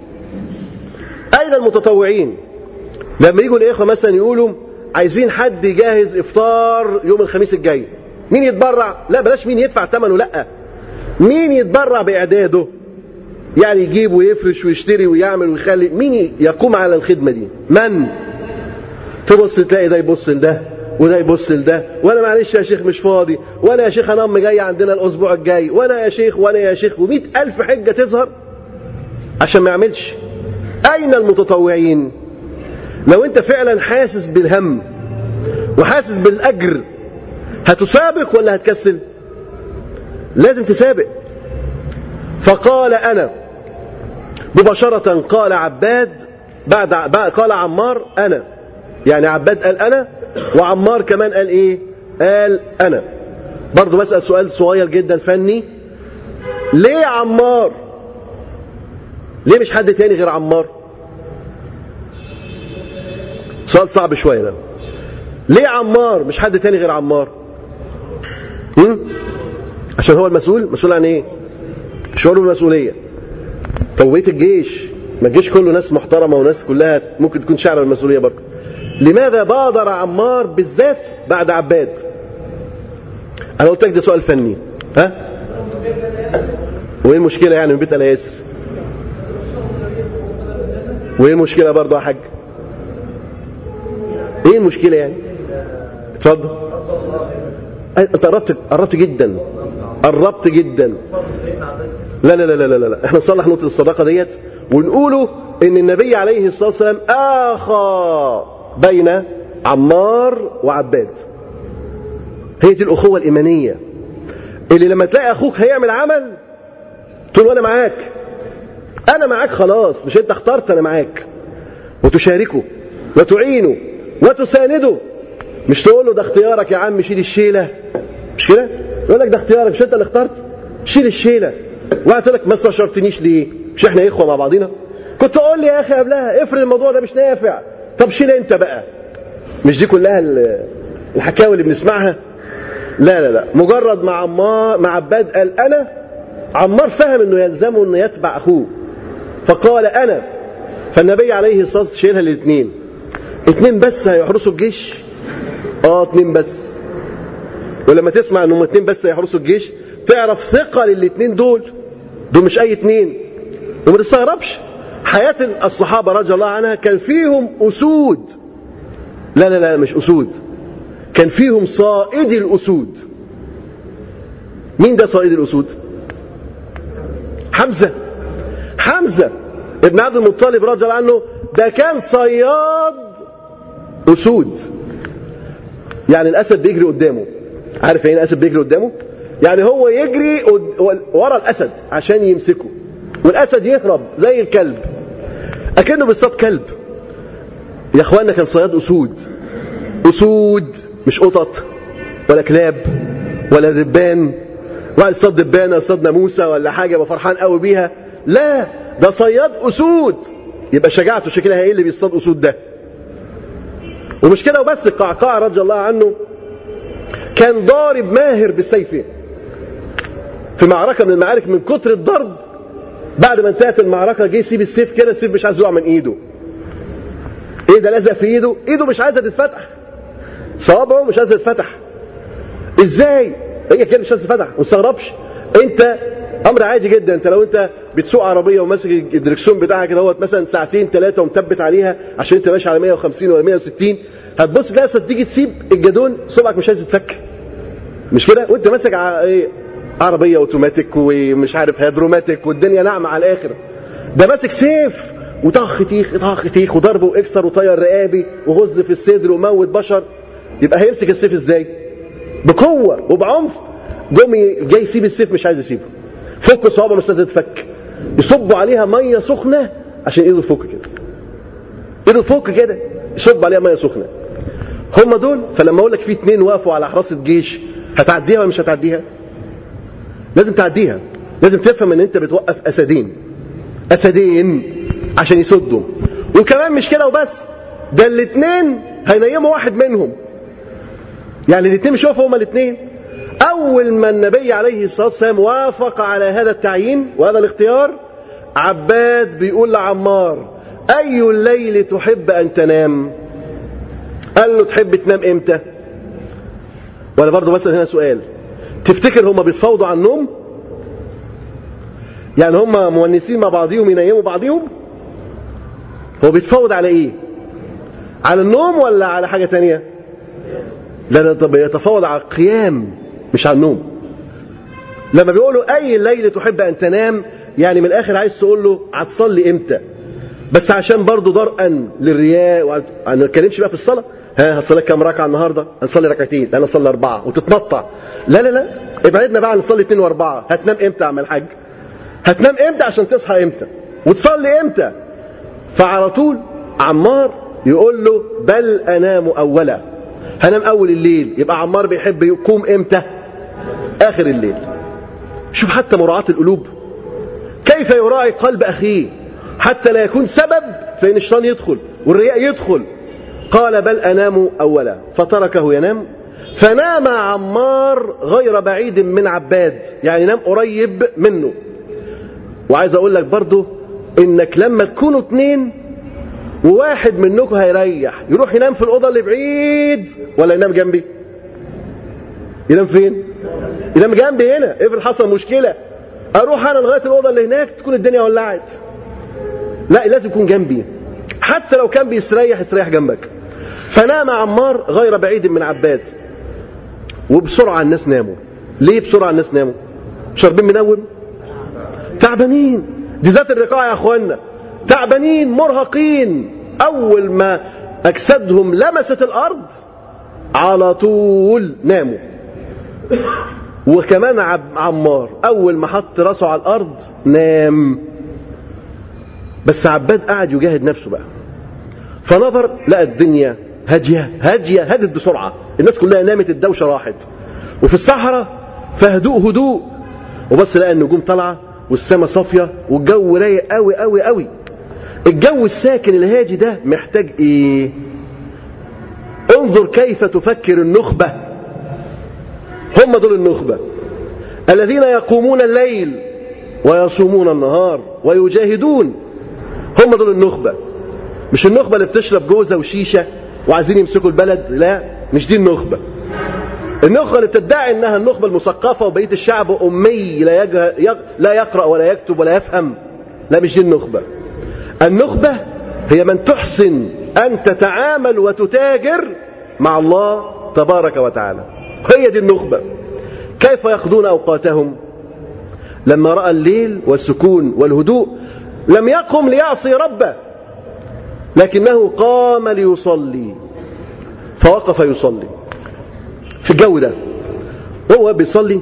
أين المتطوعين لما يجوا الإخوة مثلا يقولوا عايزين حد يجهز إفطار يوم الخميس الجاي مين يتبرع لا بلاش مين يدفع ثمنه لا مين يتبرع بإعداده يعني يجيب ويفرش ويشتري ويعمل ويخلي مين يقوم على الخدمة دي من تبص تلاقي ده يبص لده وده يبص لده وانا معلش يا شيخ مش فاضي وانا يا شيخ انا ام جاي عندنا الاسبوع الجاي وانا يا شيخ وانا يا شيخ ومئة الف حجة تظهر عشان ما يعملش اين المتطوعين لو انت فعلا حاسس بالهم وحاسس بالاجر هتسابق ولا هتكسل لازم تسابق فقال انا مباشرة قال عباد بعد قال عمار انا يعني عباد قال انا وعمار كمان قال ايه قال انا برضو بسأل سؤال صغير جدا فني ليه عمار ليه مش حد تاني غير عمار سؤال صعب شوية ده ليه عمار مش حد تاني غير عمار هم؟ عشان هو المسؤول مسؤول عن ايه شعور بالمسؤولية طب بيت الجيش ما الجيش كله ناس محترمة وناس كلها ممكن تكون شعر المسؤولية برضه لماذا بادر عمار بالذات بعد عباد انا قلت لك ده سؤال فني ها وايه المشكله يعني من بيت ال ياسر وايه المشكله برضه يا حاج ايه المشكله يعني اتفضل انت قربت قربت جدا قربت جدا لا لا لا لا لا لا احنا نصلح نقطه الصداقه ديت ونقوله ان النبي عليه الصلاه والسلام اخى بين عمار وعباد هي دي الأخوة الإيمانية اللي لما تلاقي اخوك هيعمل عمل تقول له انا معاك انا معاك خلاص مش انت اخترت انا معاك وتشاركه وتعينه وتسانده مش تقول له ده اختيارك يا عم شيل الشيله مش كده يقول لك ده اختيارك مش انت اللي اخترت شيل الشيله واحد يقول لك ما استشرتنيش ليه مش احنا اخوه مع بعضينا كنت اقول لي يا اخي قبلها افرض الموضوع ده مش نافع طب شيل انت بقى مش دي كلها ال- الحكاوي اللي بنسمعها لا لا لا مجرد ما عمار مع عباد قال انا عمار فهم انه يلزمه انه يتبع اخوه فقال انا فالنبي عليه الصلاه والسلام شيلها الاثنين اثنين بس هيحرسوا الجيش اه اثنين بس ولما تسمع انهم اثنين بس هيحرسوا الجيش تعرف ثقه للاثنين دول دول مش اي اثنين وما تستغربش حياه الصحابه رضي الله عنها كان فيهم اسود لا لا لا مش اسود كان فيهم صائدي الاسود مين ده صائد الاسود حمزه حمزه ابن عبد المطلب رضي الله عنه ده كان صياد اسود يعني الاسد بيجري قدامه عارف يعني الاسد بيجري قدامه يعني هو يجري قد- ورا الاسد عشان يمسكه والاسد يهرب زي الكلب اكنه بيصطاد كلب يا اخوانا كان صياد اسود اسود مش قطط ولا كلاب ولا دبان واحد صاد دبانه صاد ناموسه ولا حاجه يبقى فرحان قوي بيها لا ده صياد اسود يبقى شجاعته شكلها ايه اللي بيصطاد اسود ده ومش كده وبس القعقاع رضي الله عنه كان ضارب ماهر بالسيف في معركه من المعارك من كتر الضرب بعد ما انتهت المعركه جه يسيب السيف كده السيف مش عايز يقع من ايده ايه ده لزق في ايده ايده مش عايزه تتفتح صوابعه مش عايزه تتفتح ازاي هي كده مش عايزه تتفتح ما تستغربش انت امر عادي جدا انت لو انت بتسوق عربيه وماسك الدركسيون بتاعك كده هوت مثلا ساعتين ثلاثه ومثبت عليها عشان انت ماشي على 150 ولا 160 هتبص تلاقي أصلاً تيجي تسيب الجدون صبعك مش عايز يتفك مش كده وانت ماسك ع- ايه عربيه اوتوماتيك ومش عارف هيدروماتيك والدنيا ناعمه على الاخر ده ماسك سيف وطخ تيخ طخ تيخ وضرب واكسر وطير رقابي وغز في الصدر وموت بشر يبقى هيمسك السيف ازاي بقوه وبعنف جم جاي يسيب السيف مش عايز يسيبه فك صوابعه مش عايز تتفك يصبوا عليها ميه سخنه عشان ايده تفك كده ايده تفك كده يصب عليها ميه سخنه هم دول فلما اقول لك في اتنين وقفوا على حراسه جيش هتعديها ولا مش هتعديها لازم تعديها لازم تفهم ان انت بتوقف اسدين اسدين عشان يسدوا وكمان مش كده وبس ده الاثنين هينيموا واحد منهم يعني الاثنين مش واقفوا هما الاثنين اول ما النبي عليه الصلاه والسلام وافق على هذا التعيين وهذا الاختيار عباد بيقول لعمار اي الليل تحب ان تنام قال له تحب تنام امتى وانا برضه بسال هنا سؤال تفتكر هما بيتفاوضوا عن النوم يعني هما مونسين مع بعضيهم ينيموا بعضيهم هو بيتفاوض على ايه على النوم ولا على حاجة تانية لا لا طب يتفاوض على القيام مش على النوم لما بيقولوا اي الليل تحب ان تنام يعني من الاخر عايز تقول له هتصلي امتى بس عشان برضه درءا للرياء وعن- ما نتكلمش بقى في الصلاه ها هتصلي كام ركعه النهارده هنصلي ركعتين لا انا اصلي اربعه وتتنطع لا لا لا ابعدنا بقى عن نصلي اثنين واربعه هتنام امتى يا عم الحاج هتنام امتى عشان تصحى امتى وتصلي امتى فعلى طول عمار يقول له بل انام اولا هنام اول الليل يبقى عمار بيحب يقوم امتى اخر الليل شوف حتى مراعاة القلوب كيف يراعي قلب اخيه حتى لا يكون سبب في ان الشيطان يدخل والرياء يدخل قال بل انام اولا فتركه ينام فنام عمار غير بعيد من عباد يعني نام قريب منه وعايز اقول لك برضو انك لما تكونوا اتنين وواحد منكم هيريح يروح ينام في الاوضه اللي بعيد ولا ينام جنبي ينام فين ينام جنبي هنا افرض حصل مشكله اروح انا لغايه الاوضه اللي هناك تكون الدنيا ولعت لا لازم يكون جنبي حتى لو كان بيستريح يستريح جنبك فنام عمار غير بعيد من عباد وبسرعه الناس ناموا ليه بسرعه الناس ناموا شاربين منوم تعبانين دي ذات الرقاع يا اخوانا تعبانين مرهقين اول ما اجسادهم لمست الارض على طول ناموا وكمان عمار أول ما حط راسه على الأرض نام بس عباد قعد يجاهد نفسه بقى فنظر لقى الدنيا هادية هادية هدت بسرعة الناس كلها نامت الدوشة راحت وفي الصحراء فهدوء هدوء وبس لقى النجوم طالعة والسماء صافية والجو رايق قوي قوي قوي الجو الساكن الهادي ده محتاج ايه انظر كيف تفكر النخبة هم دول النخبة الذين يقومون الليل ويصومون النهار ويجاهدون هم دول النخبة مش النخبة اللي بتشرب جوزة وشيشة وعايزين يمسكوا البلد لا مش دي النخبة النخبة اللي بتدعي انها النخبة المثقفة وبقية الشعب امي لا, يج... لا يقرأ ولا يكتب ولا يفهم لا مش دي النخبة النخبة هي من تحسن ان تتعامل وتتاجر مع الله تبارك وتعالى هي دي النخبة كيف يقضون اوقاتهم لما رأى الليل والسكون والهدوء لم يقم ليعصي ربه لكنه قام ليصلي فوقف يصلي في الجو ده وهو بيصلي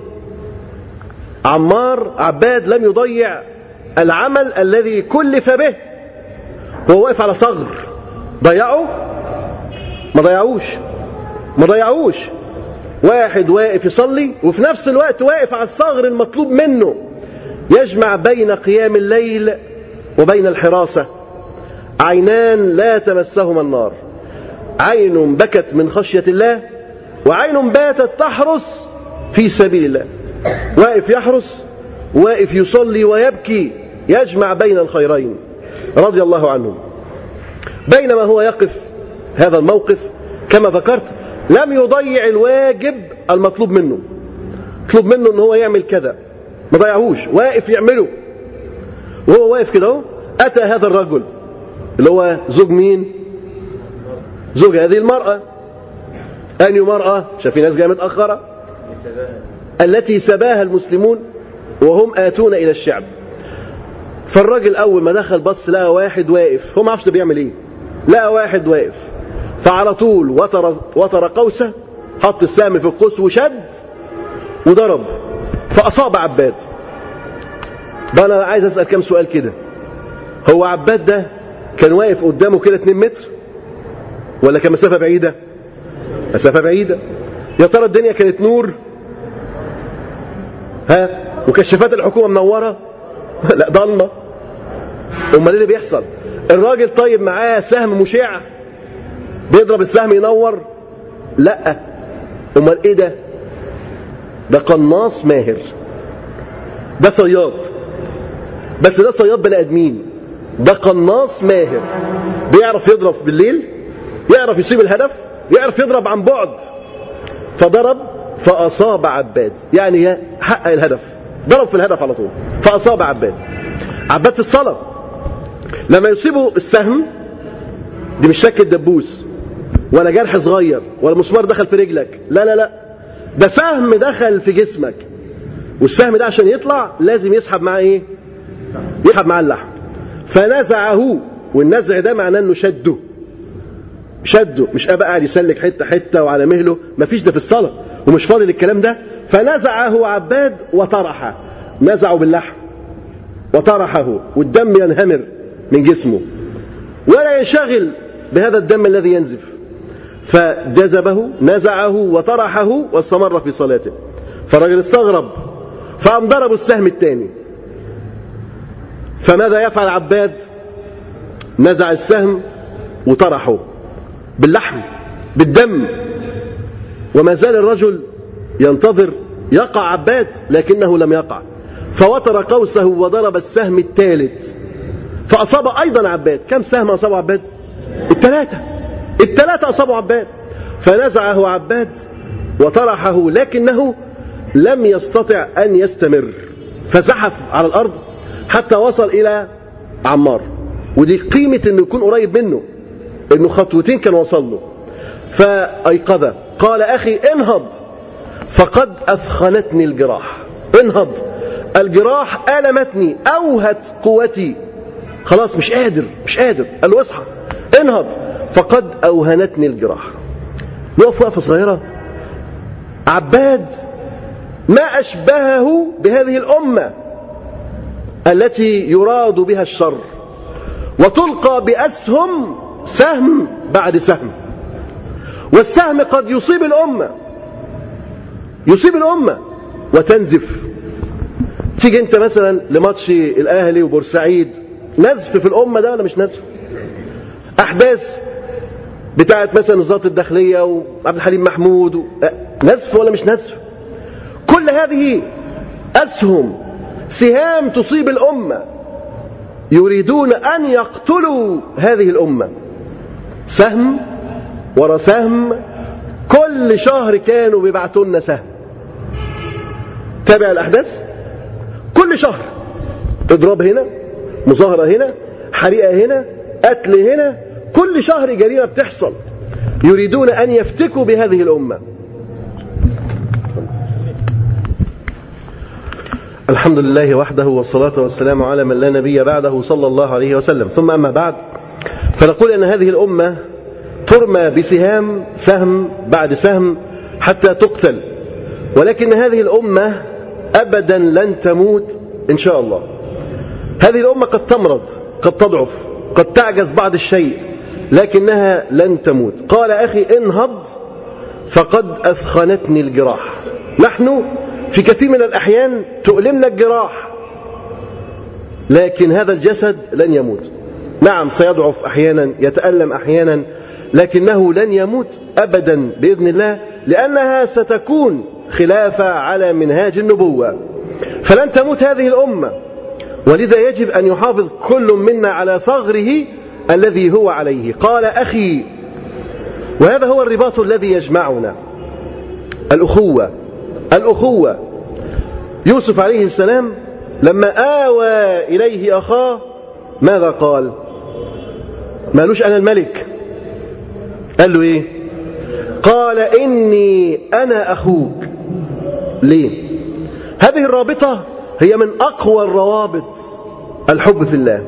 عمار عباد لم يضيع العمل الذي كلف به وهو واقف على صغر ضيعه ما ضيعوش ما ضيعوش واحد واقف يصلي وفي نفس الوقت واقف على الصغر المطلوب منه يجمع بين قيام الليل وبين الحراسة عينان لا تمسهما النار عين بكت من خشية الله وعين باتت تحرس في سبيل الله واقف يحرس واقف يصلي ويبكي يجمع بين الخيرين رضي الله عنهم بينما هو يقف هذا الموقف كما ذكرت لم يضيع الواجب المطلوب منه مطلوب منه ان هو يعمل كذا ما ضيعهوش واقف يعمله وهو واقف كده اهو اتى هذا الرجل اللي هو زوج مين زوج هذه المرأة أني مرأة شايفين ناس جاية متأخرة التي سباها المسلمون وهم آتون إلى الشعب فالراجل أول ما دخل بص لقى واحد واقف هو ما عرفش ده بيعمل إيه لقى واحد واقف فعلى طول وتر, وتر قوسه حط السهم في القوس وشد وضرب فأصاب عباد ده أنا عايز أسأل كم سؤال كده هو عباد ده كان واقف قدامه كده 2 متر ولا كان مسافة بعيدة مسافة بعيدة يا ترى الدنيا كانت نور ها وكشافات الحكومة منورة لا ضلمة امال ايه اللي بيحصل الراجل طيب معاه سهم مشع بيضرب السهم ينور لا امال ايه ده ده قناص ماهر ده صياد بس ده صياد بني ادمين ده قناص ماهر بيعرف يضرب بالليل يعرف يصيب الهدف يعرف يضرب عن بعد فضرب فأصاب عباد يعني حقق الهدف ضرب في الهدف على طول فأصاب عباد عباد في الصلاة لما يصيبه السهم دي مش شك الدبوس ولا جرح صغير ولا مسمار دخل في رجلك لا لا لا ده سهم دخل في جسمك والسهم ده عشان يطلع لازم يسحب معاه ايه يسحب معاه اللحم فنزعه والنزع ده معناه انه شده شده مش ابقى قاعد يسلك حته حته وعلى مهله مفيش ده في الصلاه ومش فاضي للكلام ده فنزعه عباد وطرحه نزعه باللحم وطرحه والدم ينهمر من جسمه ولا ينشغل بهذا الدم الذي ينزف فجذبه نزعه وطرحه واستمر في صلاته فالرجل استغرب فقام ضربوا السهم الثاني فماذا يفعل عباد نزع السهم وطرحه باللحم بالدم وما زال الرجل ينتظر يقع عباد لكنه لم يقع فوتر قوسه وضرب السهم الثالث فأصاب أيضا عباد كم سهم أصاب عباد الثلاثة الثلاثة أصابوا عباد فنزعه عباد وطرحه لكنه لم يستطع أن يستمر فزحف على الأرض حتى وصل إلى عمار ودي قيمة أنه يكون قريب منه أنه خطوتين كان وصل له فأيقظه قال أخي انهض فقد أثخنتني الجراح انهض الجراح ألمتني أوهت قوتي خلاص مش قادر مش قادر قال له اصحى انهض فقد أوهنتني الجراح نقف وقفة صغيرة عباد ما أشبهه بهذه الأمة التي يراد بها الشر وتلقى بأسهم سهم بعد سهم والسهم قد يصيب الأمة يصيب الأمة وتنزف تيجي انت مثلا لماتش الاهلي وبورسعيد نزف في الامه ده ولا مش نزف احداث بتاعت مثلا وزاره الداخليه وعبد الحليم محمود و... نزف ولا مش نزف كل هذه اسهم سهام تصيب الامه يريدون ان يقتلوا هذه الامه سهم ورا سهم كل شهر كانوا بيبعتوا لنا سهم تابع الاحداث كل شهر اضراب هنا مظاهرة هنا حريقة هنا قتل هنا كل شهر جريمة بتحصل يريدون أن يفتكوا بهذه الأمة الحمد لله وحده والصلاة والسلام على من لا نبي بعده صلى الله عليه وسلم ثم أما بعد فنقول أن هذه الأمة ترمى بسهام سهم بعد سهم حتى تقتل ولكن هذه الأمة أبدا لن تموت إن شاء الله هذه الأمة قد تمرض قد تضعف قد تعجز بعض الشيء لكنها لن تموت قال أخي انهض فقد أثخنتني الجراح نحن في كثير من الأحيان تؤلمنا الجراح لكن هذا الجسد لن يموت نعم سيضعف أحيانا يتألم أحيانا لكنه لن يموت أبدا بإذن الله لأنها ستكون خلافة على منهاج النبوة فلن تموت هذه الأمة ولذا يجب أن يحافظ كل منا على ثغره الذي هو عليه قال أخي وهذا هو الرباط الذي يجمعنا الأخوة الأخوة يوسف عليه السلام لما آوى إليه أخاه ماذا قال مالوش أنا الملك قال له إيه قال إني أنا أخوك ليه هذه الرابطة هي من أقوى الروابط الحب في الله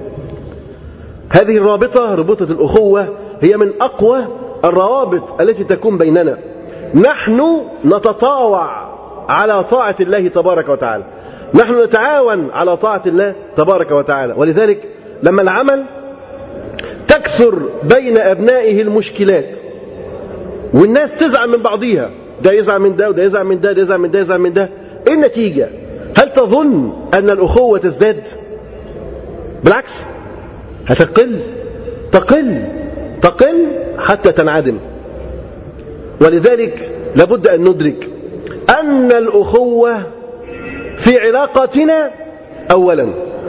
هذه الرابطة رابطة الأخوة هي من أقوى الروابط التي تكون بيننا نحن نتطاوع على طاعة الله تبارك وتعالى نحن نتعاون على طاعة الله تبارك وتعالى ولذلك لما العمل تكثر بين أبنائه المشكلات والناس تزعل من بعضيها ده يزعل من ده وده يزعل من ده ده يزعل من ده يزعل من ده ايه النتيجة هل تظن أن الأخوة تزداد بالعكس هتقل تقل تقل حتى تنعدم ولذلك لابد أن ندرك أن الأخوة في علاقاتنا أولا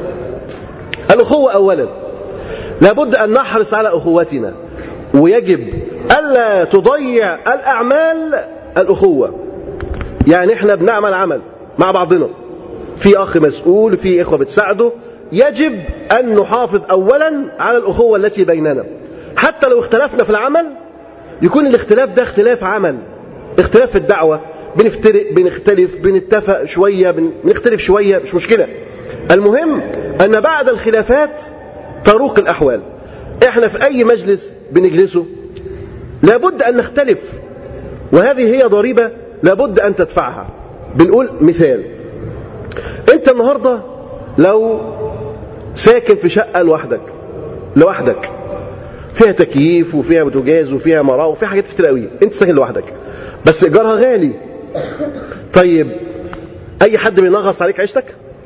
الأخوة أولا لابد أن نحرص على أخوتنا ويجب ألا تضيع الأعمال الأخوة يعني احنا بنعمل عمل مع بعضنا في أخ مسؤول في إخوة بتساعده يجب أن نحافظ أولا على الأخوة التي بيننا حتى لو اختلفنا في العمل يكون الاختلاف ده اختلاف عمل اختلاف في الدعوة بنفترق بنختلف بنتفق شوية بنختلف شوية مش مشكلة المهم أن بعد الخلافات تروق الأحوال احنا في أي مجلس بنجلسه لابد أن نختلف وهذه هي ضريبة لابد أن تدفعها بنقول مثال انت النهاردة لو ساكن في شقة لوحدك لوحدك فيها تكييف وفيها بوتاجاز وفيها مراوح وفيها حاجات كتير قوي انت ساكن لوحدك بس ايجارها غالي طيب اي حد بينغص عليك عيشتك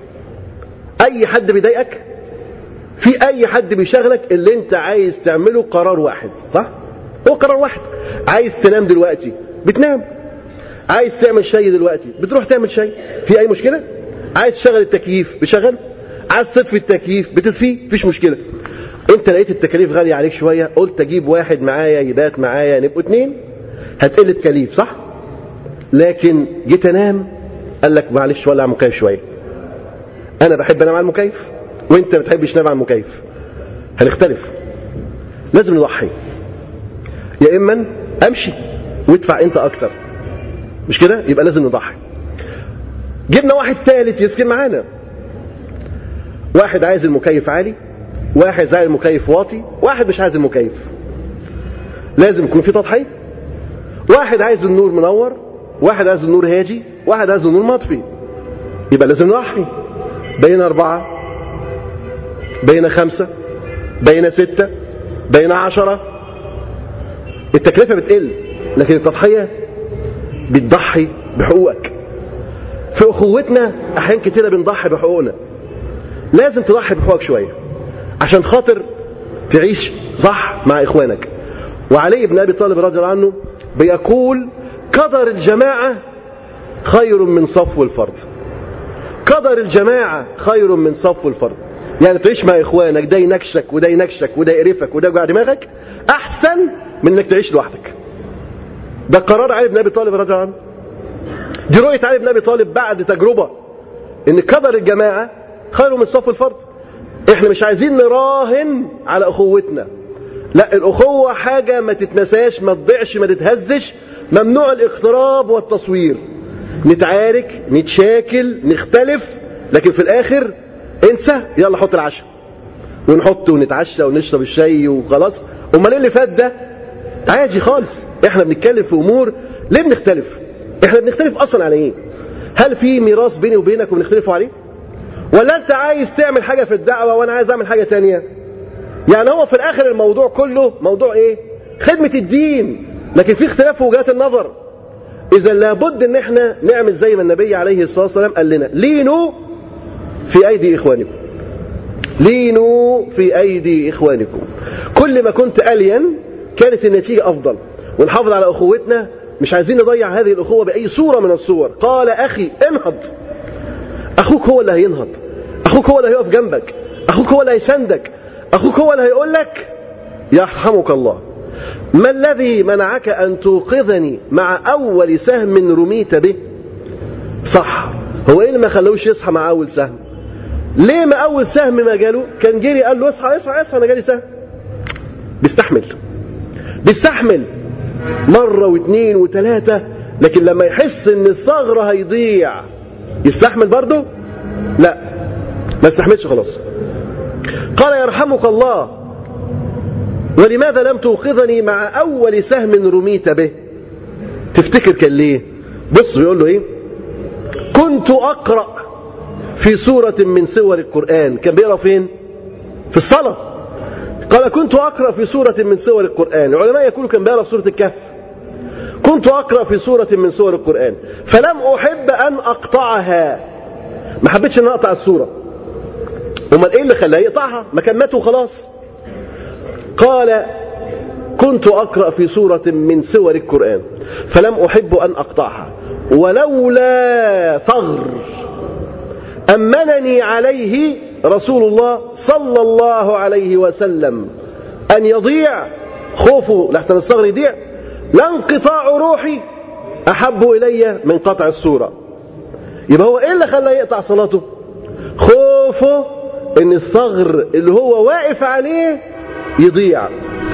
اي حد بيضايقك في اي حد بيشغلك اللي انت عايز تعمله قرار واحد صح هو قرار واحد عايز تنام دلوقتي بتنام عايز تعمل شاي دلوقتي بتروح تعمل شاي في اي مشكله عايز تشغل التكييف بشغل عايز تطفي التكييف بتطفيه مفيش مشكله انت لقيت التكاليف غاليه عليك شويه قلت اجيب واحد معايا يبات معايا نبقوا اتنين هتقل التكاليف صح لكن جيت انام قال لك معلش ولع المكيف شويه انا بحب انام على المكيف وانت ما بتحبش تنام على المكيف هنختلف لازم نضحي يا اما امشي وادفع انت اكتر مش كده يبقى لازم نضحي جبنا واحد ثالث يسكن معانا واحد عايز المكيف عالي واحد عايز المكيف واطي واحد مش عايز المكيف لازم يكون في تضحية واحد عايز النور منور واحد عايز النور هاجي واحد عايز النور مطفي يبقى لازم نضحي بين أربعة بين خمسة بين ستة بين عشرة التكلفة بتقل لكن التضحية بتضحي بحقوقك في أخوتنا أحيان كتيرة بنضحي بحقوقنا لازم تضحي بحقوقك شوية عشان خاطر تعيش صح مع إخوانك وعلي بن أبي طالب رضي الله عنه بيقول قدر الجماعة خير من صفو الفرد قدر الجماعة خير من صفو الفرد يعني تعيش مع إخوانك ده ينكشك وده ينكشك وده يقرفك وده يوجع دماغك أحسن من إنك تعيش لوحدك ده قرار علي بن أبي طالب رضي الله عنه دي رؤية علي بن أبي طالب بعد تجربة إن قدر الجماعة خير من صف الفرد إحنا مش عايزين نراهن على أخوتنا لا الأخوة حاجة ما تتنساش ما تضيعش ما تتهزش ممنوع الاقتراب والتصوير نتعارك نتشاكل نختلف لكن في الآخر انسى يلا حط العشاء ونحط ونتعشى ونشرب الشاي وخلاص امال ايه اللي فات ده عادي خالص احنا بنتكلم في امور ليه بنختلف احنا بنختلف اصلا على ايه هل في ميراث بيني وبينك وبنختلفوا عليه ولا انت عايز تعمل حاجة في الدعوة وانا عايز اعمل حاجة تانية يعني هو في الاخر الموضوع كله موضوع ايه خدمة الدين لكن في اختلاف في وجهات النظر اذا لابد ان احنا نعمل زي ما النبي عليه الصلاة والسلام قال لنا لينوا في ايدي اخوانكم لينوا في ايدي اخوانكم كل ما كنت الين كانت النتيجة افضل ونحافظ على اخوتنا مش عايزين نضيع هذه الاخوة باي صورة من الصور قال اخي انهض اخوك هو اللي هينهض اخوك هو اللي هيقف جنبك اخوك هو اللي هيساندك اخوك هو اللي هيقول لك يرحمك الله ما الذي منعك ان توقظني مع اول سهم رميت به صح هو ايه اللي ما خلوش يصحى مع اول سهم ليه ما اول سهم ما جاله كان جري قال له اصحى اصحى اصحى انا جالي سهم بيستحمل بيستحمل مرة واثنين وثلاثة لكن لما يحس ان الثغر هيضيع يستحمل برضه لا ما يستحملش خلاص قال يرحمك الله ولماذا لم توقظني مع اول سهم رميت به تفتكر كان ليه بص بيقول له ايه كنت اقرأ في سورة من سور القرآن كان بيقرأ فين في الصلاة قال كنت أقرأ في سورة من سور القرآن العلماء يقولوا كان بيقرأ في سورة الكهف كنت أقرأ في سورة من سور القرآن فلم أحب أن أقطعها ما حبيتش أن أقطع السورة امال إيه اللي خلاه يقطعها ما كان مات وخلاص قال كنت أقرأ في سورة من سور القرآن فلم أحب أن أقطعها ولولا ثغر أمنني عليه رسول الله صلى الله عليه وسلم أن يضيع خوفه لحسن الصغر يضيع لانقطاع روحي أحب إلي من قطع السورة يبقى هو إيه اللي خلاه يقطع صلاته خوفه إن الثغر اللي هو واقف عليه يضيع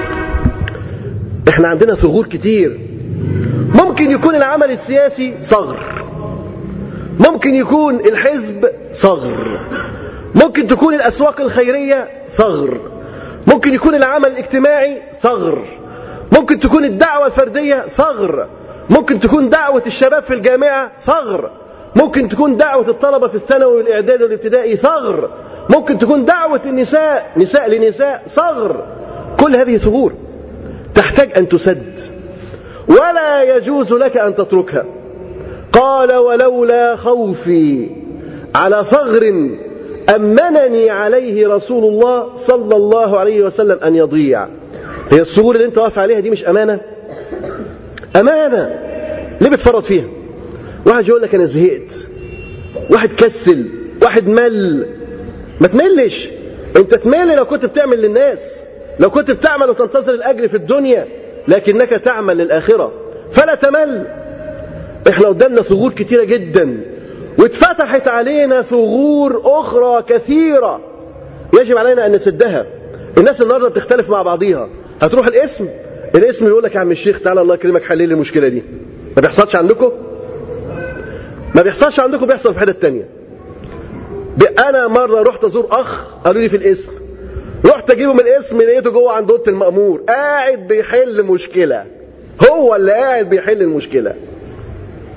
احنا عندنا ثغور كتير ممكن يكون العمل السياسي ثغر ممكن يكون الحزب ثغر ممكن تكون الأسواق الخيرية ثغر ممكن يكون العمل الاجتماعي ثغر ممكن تكون الدعوة الفردية ثغر ممكن تكون دعوة الشباب في الجامعة ثغر ممكن تكون دعوة الطلبة في الثانوي والإعداد والابتدائي ثغر ممكن تكون دعوة النساء نساء لنساء ثغر كل هذه ثغور تحتاج أن تسد ولا يجوز لك أن تتركها قال ولولا خوفي على ثغر أمنني عليه رسول الله صلى الله عليه وسلم أن يضيع هي الثغور اللي انت واقف عليها دي مش أمانة أمانة ليه بتفرط فيها واحد يقول لك أنا زهقت واحد كسل واحد مل ما تملش انت تمل لو كنت بتعمل للناس لو كنت بتعمل وتنتظر الأجر في الدنيا لكنك تعمل للآخرة فلا تمل احنا قدامنا ثغور كتيرة جدا واتفتحت علينا ثغور أخرى كثيرة يجب علينا أن نسدها الناس النهاردة بتختلف مع بعضيها هتروح الاسم الاسم يقول لك يا عم الشيخ تعالى الله يكرمك حل لي المشكلة دي ما بيحصلش عندكم ما بيحصلش عندكم بيحصل في حتة تانية أنا مرة رحت أزور أخ قالوا لي في الاسم رحت أجيبه من الاسم لقيته جوه عند أوضة المأمور قاعد بيحل مشكلة هو اللي قاعد بيحل المشكلة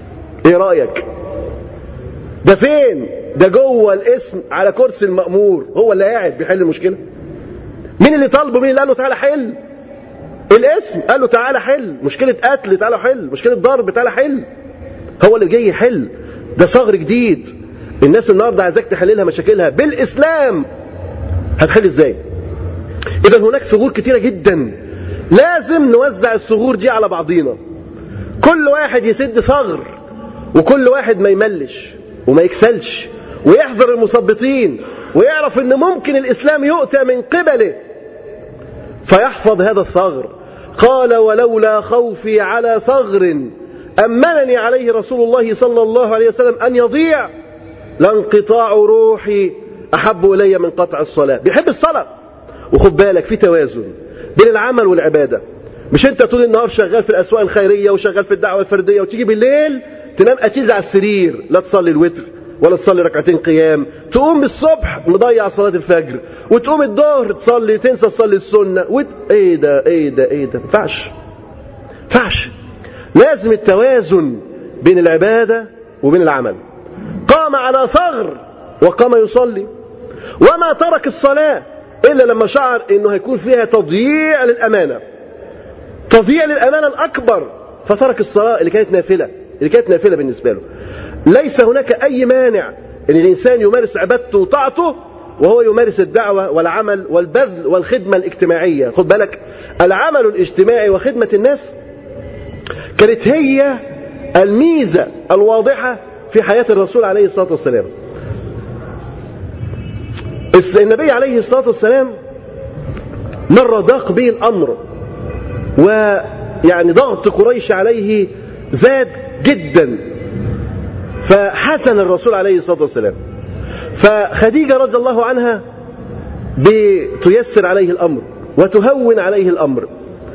ايه رأيك ده فين ده جوه الاسم على كرسي المأمور هو اللي قاعد بيحل المشكلة مين اللي طالبه مين اللي قال له تعالى حل الاسم قال له تعالى حل مشكلة قتل تعالى حل مشكلة ضرب تعالى حل هو اللي جاي يحل ده ثغر جديد الناس النهارده عايزاك تحل لها مشاكلها بالاسلام هتحل ازاي اذا هناك ثغور كتيره جدا لازم نوزع الثغور دي على بعضينا كل واحد يسد ثغر وكل واحد ما يملش وما يكسلش ويحذر المثبطين ويعرف ان ممكن الاسلام يؤتى من قبله فيحفظ هذا الثغر قال ولولا خوفي على ثغر أمنني عليه رسول الله صلى الله عليه وسلم أن يضيع لانقطاع روحي أحب إلي من قطع الصلاة بيحب الصلاة وخد بالك في توازن بين العمل والعبادة مش انت طول النهار شغال في الأسواق الخيرية وشغال في الدعوة الفردية وتيجي بالليل تنام أتيز على السرير لا تصلي الوتر ولا تصلي ركعتين قيام تقوم الصبح مضيع صلاة الفجر وتقوم الظهر تصلي تنسى تصلي السنة وت... ايه ده ايه ده ايه ده ينفعش ينفعش لازم التوازن بين العبادة وبين العمل قام على ثغر وقام يصلي وما ترك الصلاة إلا لما شعر أنه هيكون فيها تضييع للأمانة تضييع للأمانة الأكبر فترك الصلاة اللي كانت نافلة اللي كانت نافلة بالنسبة له ليس هناك أي مانع أن الإنسان يمارس عبادته وطاعته وهو يمارس الدعوة والعمل والبذل والخدمة الاجتماعية خد بالك العمل الاجتماعي وخدمة الناس كانت هي الميزة الواضحة في حياة الرسول عليه الصلاة والسلام النبي عليه الصلاة والسلام مرة ضاق به الأمر ويعني ضغط قريش عليه زاد جدا فحسن الرسول عليه الصلاة والسلام فخديجة رضي الله عنها بتيسر عليه الأمر وتهون عليه الأمر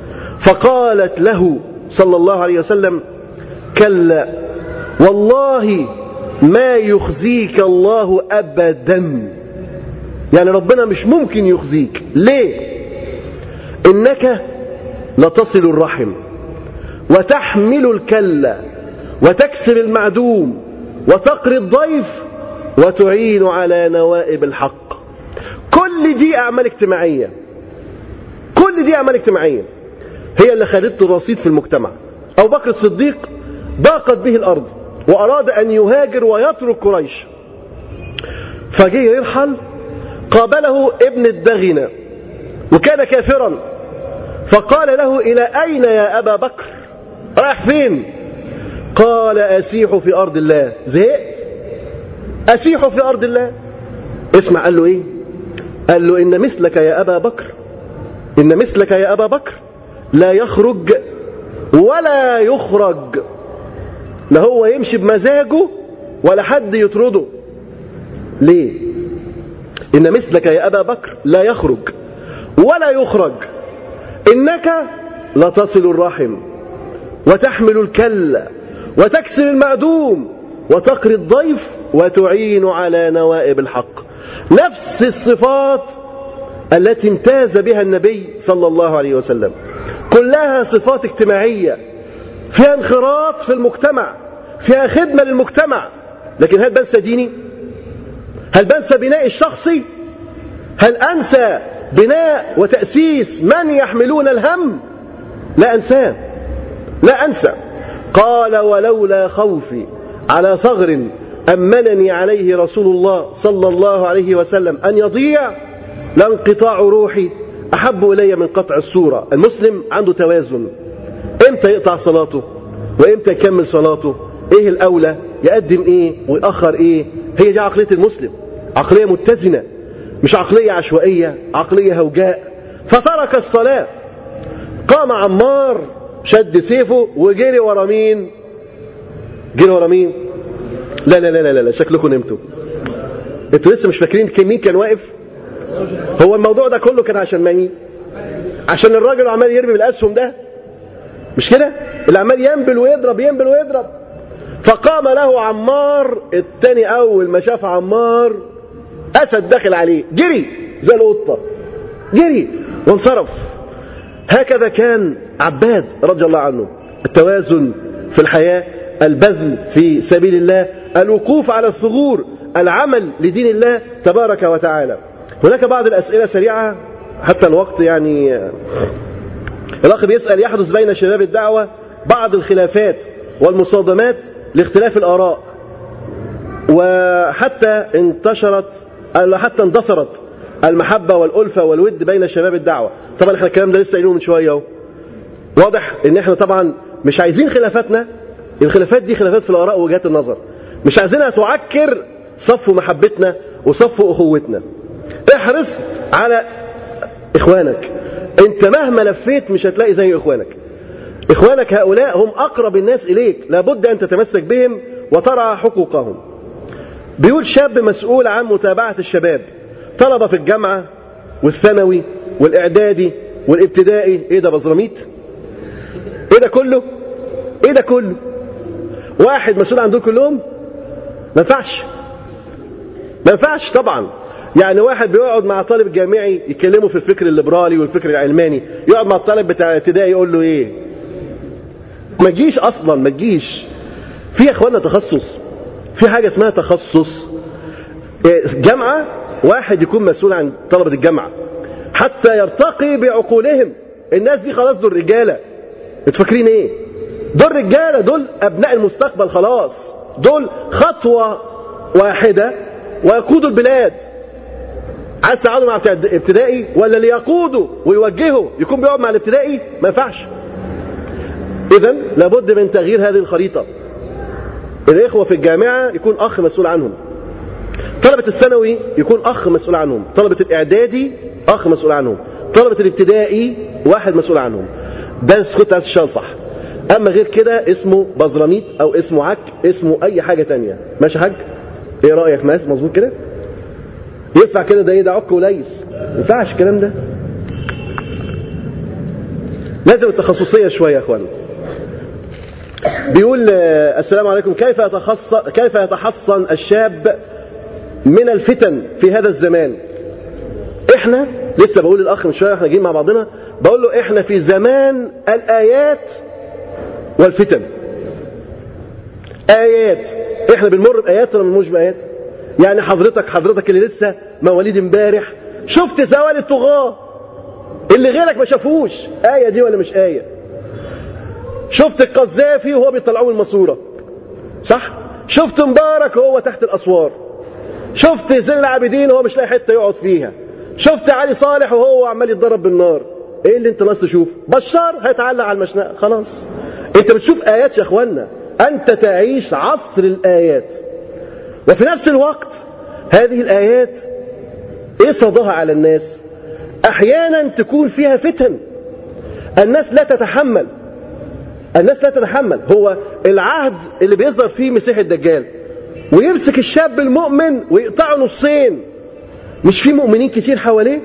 فقالت له صلى الله عليه وسلم كلا والله ما يخزيك الله أبدا يعني ربنا مش ممكن يخزيك ليه إنك لتصل الرحم وتحمل الكلة وتكسر المعدوم وتقري الضيف وتعين على نوائب الحق كل دي أعمال اجتماعية كل دي أعمال اجتماعية هي اللي خدته رصيد في المجتمع أبو بكر الصديق ضاقت به الأرض وأراد أن يهاجر ويترك قريش فجه يرحل قابله ابن الدغنة وكان كافرا فقال له إلى أين يا أبا بكر رايح فين قال أسيح في أرض الله زهقت أسيح في أرض الله اسمع قال له إيه قال له إن مثلك يا أبا بكر إن مثلك يا أبا بكر لا يخرج ولا يخرج لا هو يمشي بمزاجه ولا حد يطرده ليه إن مثلك يا أبا بكر لا يخرج ولا يخرج إنك لتصل الرحم وتحمل الكل وتكسر المعدوم وتقري الضيف وتعين على نوائب الحق نفس الصفات التي امتاز بها النبي صلى الله عليه وسلم كلها صفات اجتماعية فيها انخراط في المجتمع فيها خدمة للمجتمع لكن هل بنسى ديني هل بنسى بناء الشخصي هل أنسى بناء وتأسيس من يحملون الهم لا أنساه لا أنسى قال ولولا خوفي على ثغر أمنني عليه رسول الله صلى الله عليه وسلم أن يضيع لانقطاع روحي أحب إلي من قطع السورة المسلم عنده توازن إمتى يقطع صلاته وإمتى يكمل صلاته إيه الأولى يقدم إيه ويأخر إيه هي دي عقلية المسلم عقلية متزنة مش عقلية عشوائية عقلية هوجاء فترك الصلاة قام عمار شد سيفه وجري ورا مين جري ورا مين لا لا لا لا لا شكلكم نمتوا انتوا لسه مش فاكرين مين كان واقف هو الموضوع ده كله كان عشان مين عشان الراجل عمال يرمي بالاسهم ده مش كده اللي عمال ينبل ويضرب ينبل ويضرب فقام له عمار التاني اول ما شاف عمار اسد داخل عليه جري زي القطه جري وانصرف هكذا كان عباد رضي الله عنه التوازن في الحياه البذل في سبيل الله الوقوف على الثغور العمل لدين الله تبارك وتعالى هناك بعض الأسئلة سريعة حتى الوقت يعني الأخ بيسأل يحدث بين شباب الدعوة بعض الخلافات والمصادمات لاختلاف الآراء وحتى انتشرت حتى اندثرت المحبة والألفة والود بين شباب الدعوة طبعا احنا الكلام ده لسه قايلينه من شوية اهو واضح ان احنا طبعا مش عايزين خلافاتنا الخلافات دي خلافات في الآراء ووجهات النظر مش عايزينها تعكر صف محبتنا وصف أخوتنا احرص على إخوانك انت مهما لفيت مش هتلاقي زي إخوانك إخوانك هؤلاء هم أقرب الناس إليك لابد أن تتمسك بهم وترعى حقوقهم بيقول شاب مسؤول عن متابعة الشباب طلبة في الجامعة والثانوي والإعدادي والابتدائي إيه ده بزراميت إيه ده كله إيه ده كله واحد مسؤول عن دول كلهم ما ينفعش ما ينفعش طبعا يعني واحد بيقعد مع طالب جامعي يكلمه في الفكر الليبرالي والفكر العلماني يقعد مع الطالب بتاع ابتدائي يقول له ايه ما تجيش اصلا ما تجيش في يا اخوانا تخصص في حاجه اسمها تخصص جامعه واحد يكون مسؤول عن طلبه الجامعه حتى يرتقي بعقولهم الناس دي خلاص دول رجاله انتوا فاكرين ايه دول رجاله دول ابناء المستقبل خلاص دول خطوه واحده ويقودوا البلاد عايز تقعدوا مع ابتدائي ولا اللي يقودوا ويوجهوا يكون بيقعد مع الابتدائي ما ينفعش اذا لابد من تغيير هذه الخريطه الاخوه في الجامعه يكون اخ مسؤول عنهم طلبه الثانوي يكون اخ مسؤول عنهم طلبه الاعدادي اخ مسؤول عنهم طلبه الابتدائي واحد مسؤول عنهم ده كنت عايز تشتغل صح اما غير كده اسمه بزراميط او اسمه عك اسمه اي حاجه تانية ماشي حاج ايه رايك ماس مظبوط كده ينفع كده ده ايه ده عك وليس ما ينفعش الكلام ده لازم التخصصيه شويه يا اخوانا بيقول السلام عليكم كيف يتخصص كيف يتحصن الشاب من الفتن في هذا الزمان احنا لسه بقول للاخ من شويه احنا جايين مع بعضنا بقول له احنا في زمان الايات والفتن ايات احنا بنمر بايات ولا بنمرش بايات يعني حضرتك حضرتك اللي لسه مواليد امبارح شفت زوال الطغاة اللي غيرك ما شافوش آية دي ولا مش آية شفت القذافي وهو بيطلعوه من الماسورة صح شفت مبارك وهو تحت الأسوار شفت زين العابدين وهو مش لاقي حتة يقعد فيها شفت علي صالح وهو عمال يتضرب بالنار ايه اللي انت ناقص تشوف بشار هيتعلق على المشنقة خلاص انت بتشوف ايات يا اخوانا انت تعيش عصر الايات وفي نفس الوقت هذه الآيات إيه صداها على الناس أحيانا تكون فيها فتن الناس لا تتحمل الناس لا تتحمل هو العهد اللي بيظهر فيه مسيح الدجال ويمسك الشاب المؤمن ويقطعه نصين مش في مؤمنين كتير حواليه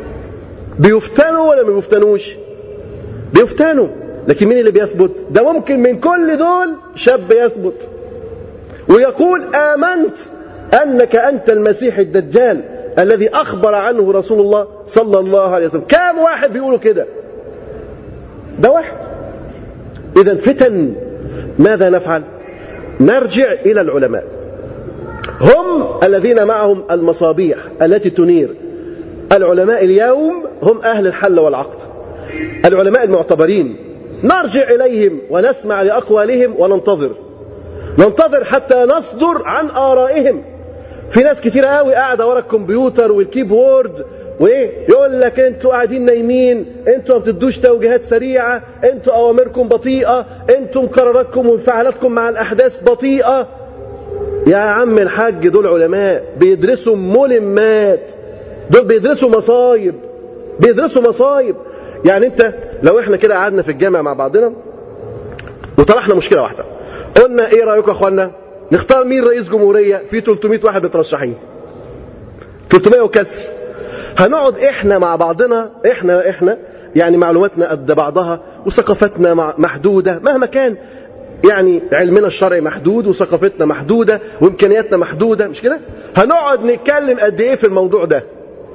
بيفتنوا ولا ما بيفتنوش بيفتنوا لكن مين اللي بيثبت ده ممكن من كل دول شاب يثبت ويقول آمنت أنك أنت المسيح الدجال الذي أخبر عنه رسول الله صلى الله عليه وسلم كام واحد بيقولوا كده ده واحد إذا فتن ماذا نفعل نرجع إلى العلماء هم الذين معهم المصابيح التي تنير العلماء اليوم هم أهل الحل والعقد العلماء المعتبرين نرجع إليهم ونسمع لأقوالهم وننتظر ننتظر حتى نصدر عن آرائهم في ناس كتير قوي قاعدة ورا الكمبيوتر والكيبورد وايه يقول لك انتوا قاعدين نايمين انتوا ما بتدوش توجيهات سريعة انتوا اوامركم بطيئة انتم قراراتكم وانفعالاتكم مع الاحداث بطيئة يا عم الحاج دول علماء بيدرسوا ملمات دول بيدرسوا مصايب بيدرسوا مصايب يعني انت لو احنا كده قعدنا في الجامع مع بعضنا وطرحنا مشكلة واحدة قلنا ايه رأيكم يا اخوانا نختار مين رئيس جمهورية في 300 واحد مترشحين 300 وكسر هنقعد احنا مع بعضنا احنا احنا يعني معلوماتنا قد بعضها وثقافتنا محدودة مهما كان يعني علمنا الشرعي محدود وثقافتنا محدودة وامكانياتنا محدودة مش كده هنقعد نتكلم قد ايه في الموضوع ده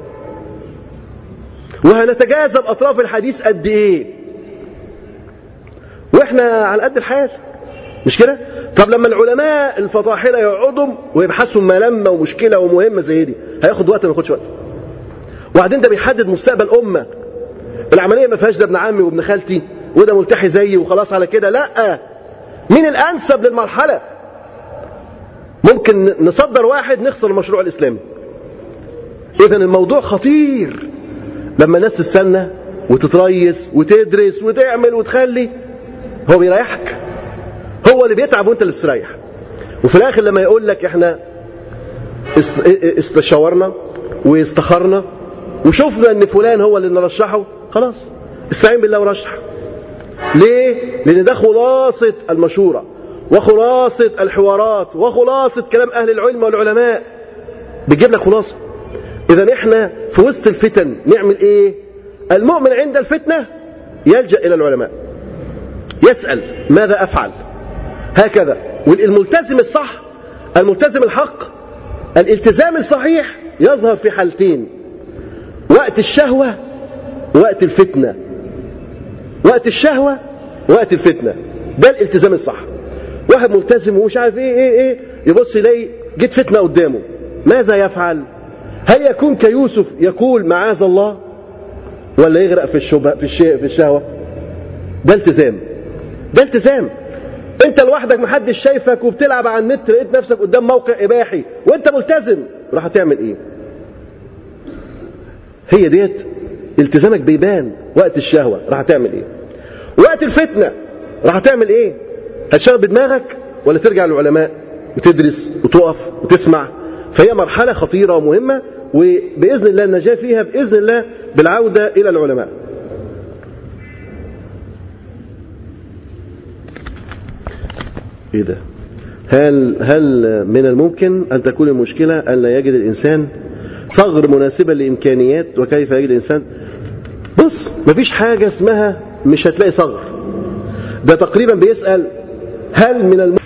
وهنتجاذب اطراف الحديث قد ايه واحنا على قد الحال مش كده طب لما العلماء الفطاحلة يقعدوا ويبحثوا ملمة ومشكلة ومهمة زي دي هياخد وقت ما ياخدش وقت وبعدين ده بيحدد مستقبل أمة العملية ما فيهاش ده ابن عمي وابن خالتي وده ملتحي زيي وخلاص على كده لا مين الأنسب للمرحلة ممكن نصدر واحد نخسر المشروع الإسلامي إذا الموضوع خطير لما الناس تستنى وتتريس وتدرس وتعمل وتخلي هو بيريحك هو اللي بيتعب وانت اللي بتستريح وفي الاخر لما يقول لك احنا استشاورنا واستخرنا وشفنا ان فلان هو اللي نرشحه خلاص استعين بالله ورشح ليه لان ده خلاصة المشورة وخلاصة الحوارات وخلاصة كلام اهل العلم والعلماء بتجيب لك خلاصة اذا احنا في وسط الفتن نعمل ايه المؤمن عند الفتنة يلجأ الى العلماء يسأل ماذا افعل هكذا والملتزم الصح الملتزم الحق الالتزام الصحيح يظهر في حالتين وقت الشهوة وقت الفتنة وقت الشهوة وقت الفتنة ده الالتزام الصح واحد ملتزم ومش عارف ايه ايه ايه يبص يلاقي جت فتنة قدامه ماذا يفعل هل يكون كيوسف يقول معاذ الله ولا يغرق في الشبه في الشيء في الشهوة ده التزام ده التزام انت لوحدك محدش شايفك وبتلعب على النت لقيت نفسك قدام موقع اباحي وانت ملتزم راح هتعمل ايه هي ديت التزامك بيبان وقت الشهوة راح هتعمل ايه وقت الفتنة راح هتعمل ايه هتشتغل بدماغك ولا ترجع للعلماء وتدرس وتقف وتسمع فهي مرحلة خطيرة ومهمة وبإذن الله النجاة فيها بإذن الله بالعودة إلى العلماء ايه ده هل هل من الممكن ان تكون المشكله ان لا يجد الانسان ثغر مناسبا لامكانيات وكيف يجد الانسان بص مفيش حاجه اسمها مش هتلاقي ثغر ده تقريبا بيسال هل من الم...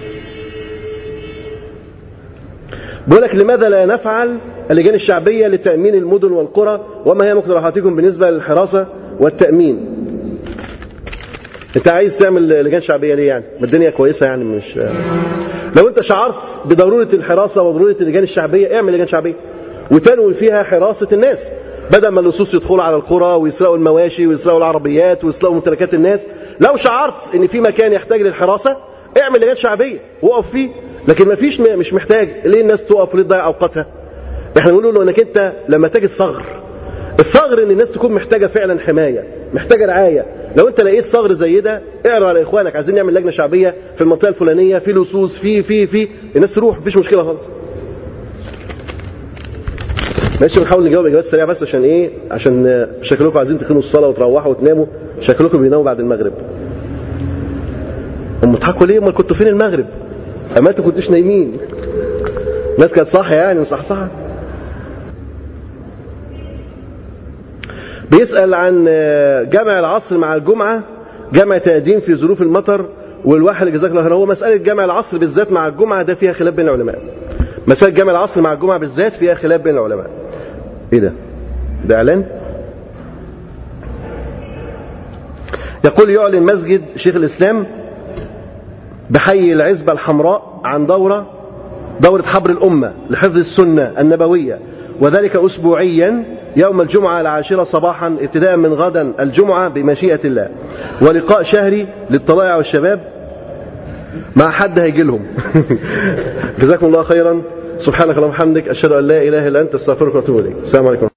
بيقول لك لماذا لا نفعل اللجان الشعبيه لتامين المدن والقرى وما هي مقترحاتكم بالنسبه للحراسه والتامين انت عايز تعمل لجان شعبيه ليه يعني ما الدنيا كويسه يعني مش لو انت شعرت بضروره الحراسه وضروره اللجان الشعبيه اعمل لجان شعبيه وتنوي فيها حراسه الناس بدل ما اللصوص يدخلوا على القرى ويسرقوا المواشي ويسرقوا العربيات ويسرقوا ممتلكات الناس لو شعرت ان في مكان يحتاج للحراسه اعمل لجان شعبيه وقف فيه لكن ما فيش مش محتاج ليه الناس تقف وليه تضيع اوقاتها احنا بنقول له انك انت لما تجد ثغر الثغر ان الناس تكون محتاجه فعلا حمايه محتاجه رعايه لو انت لقيت ثغر زي ده اعرض على اخوانك عايزين نعمل لجنه شعبيه في المنطقه الفلانيه في لصوص في في في الناس تروح مفيش مشكله خالص ماشي بنحاول نجاوب اجابات سريعه بس عشان ايه عشان شكلكم عايزين تخينوا الصلاه وتروحوا وتناموا شكلكم بيناموا بعد المغرب هم بتضحكوا ليه امال كنتوا فين المغرب اما انتوا كنتوش نايمين الناس كانت صاحيه يعني مصحصحه بيسأل عن جمع العصر مع الجمعة جمع تقديم في ظروف المطر والواحد جزاك الله خير هو مسألة جمع العصر بالذات مع الجمعة ده فيها خلاف بين العلماء مسألة جمع العصر مع الجمعة بالذات فيها خلاف بين العلماء ايه ده ده اعلان يقول يعلن مسجد شيخ الاسلام بحي العزبة الحمراء عن دورة دورة حبر الأمة لحفظ السنة النبوية وذلك أسبوعيا يوم الجمعة العاشرة صباحا ابتداء من غدا الجمعة بمشيئة الله ولقاء شهري للطلائع والشباب مع حد هيجي لهم جزاكم الله خيرا سبحانك اللهم وبحمدك أشهد أن لا إله إلا أنت استغفرك وأتوب إليك السلام عليكم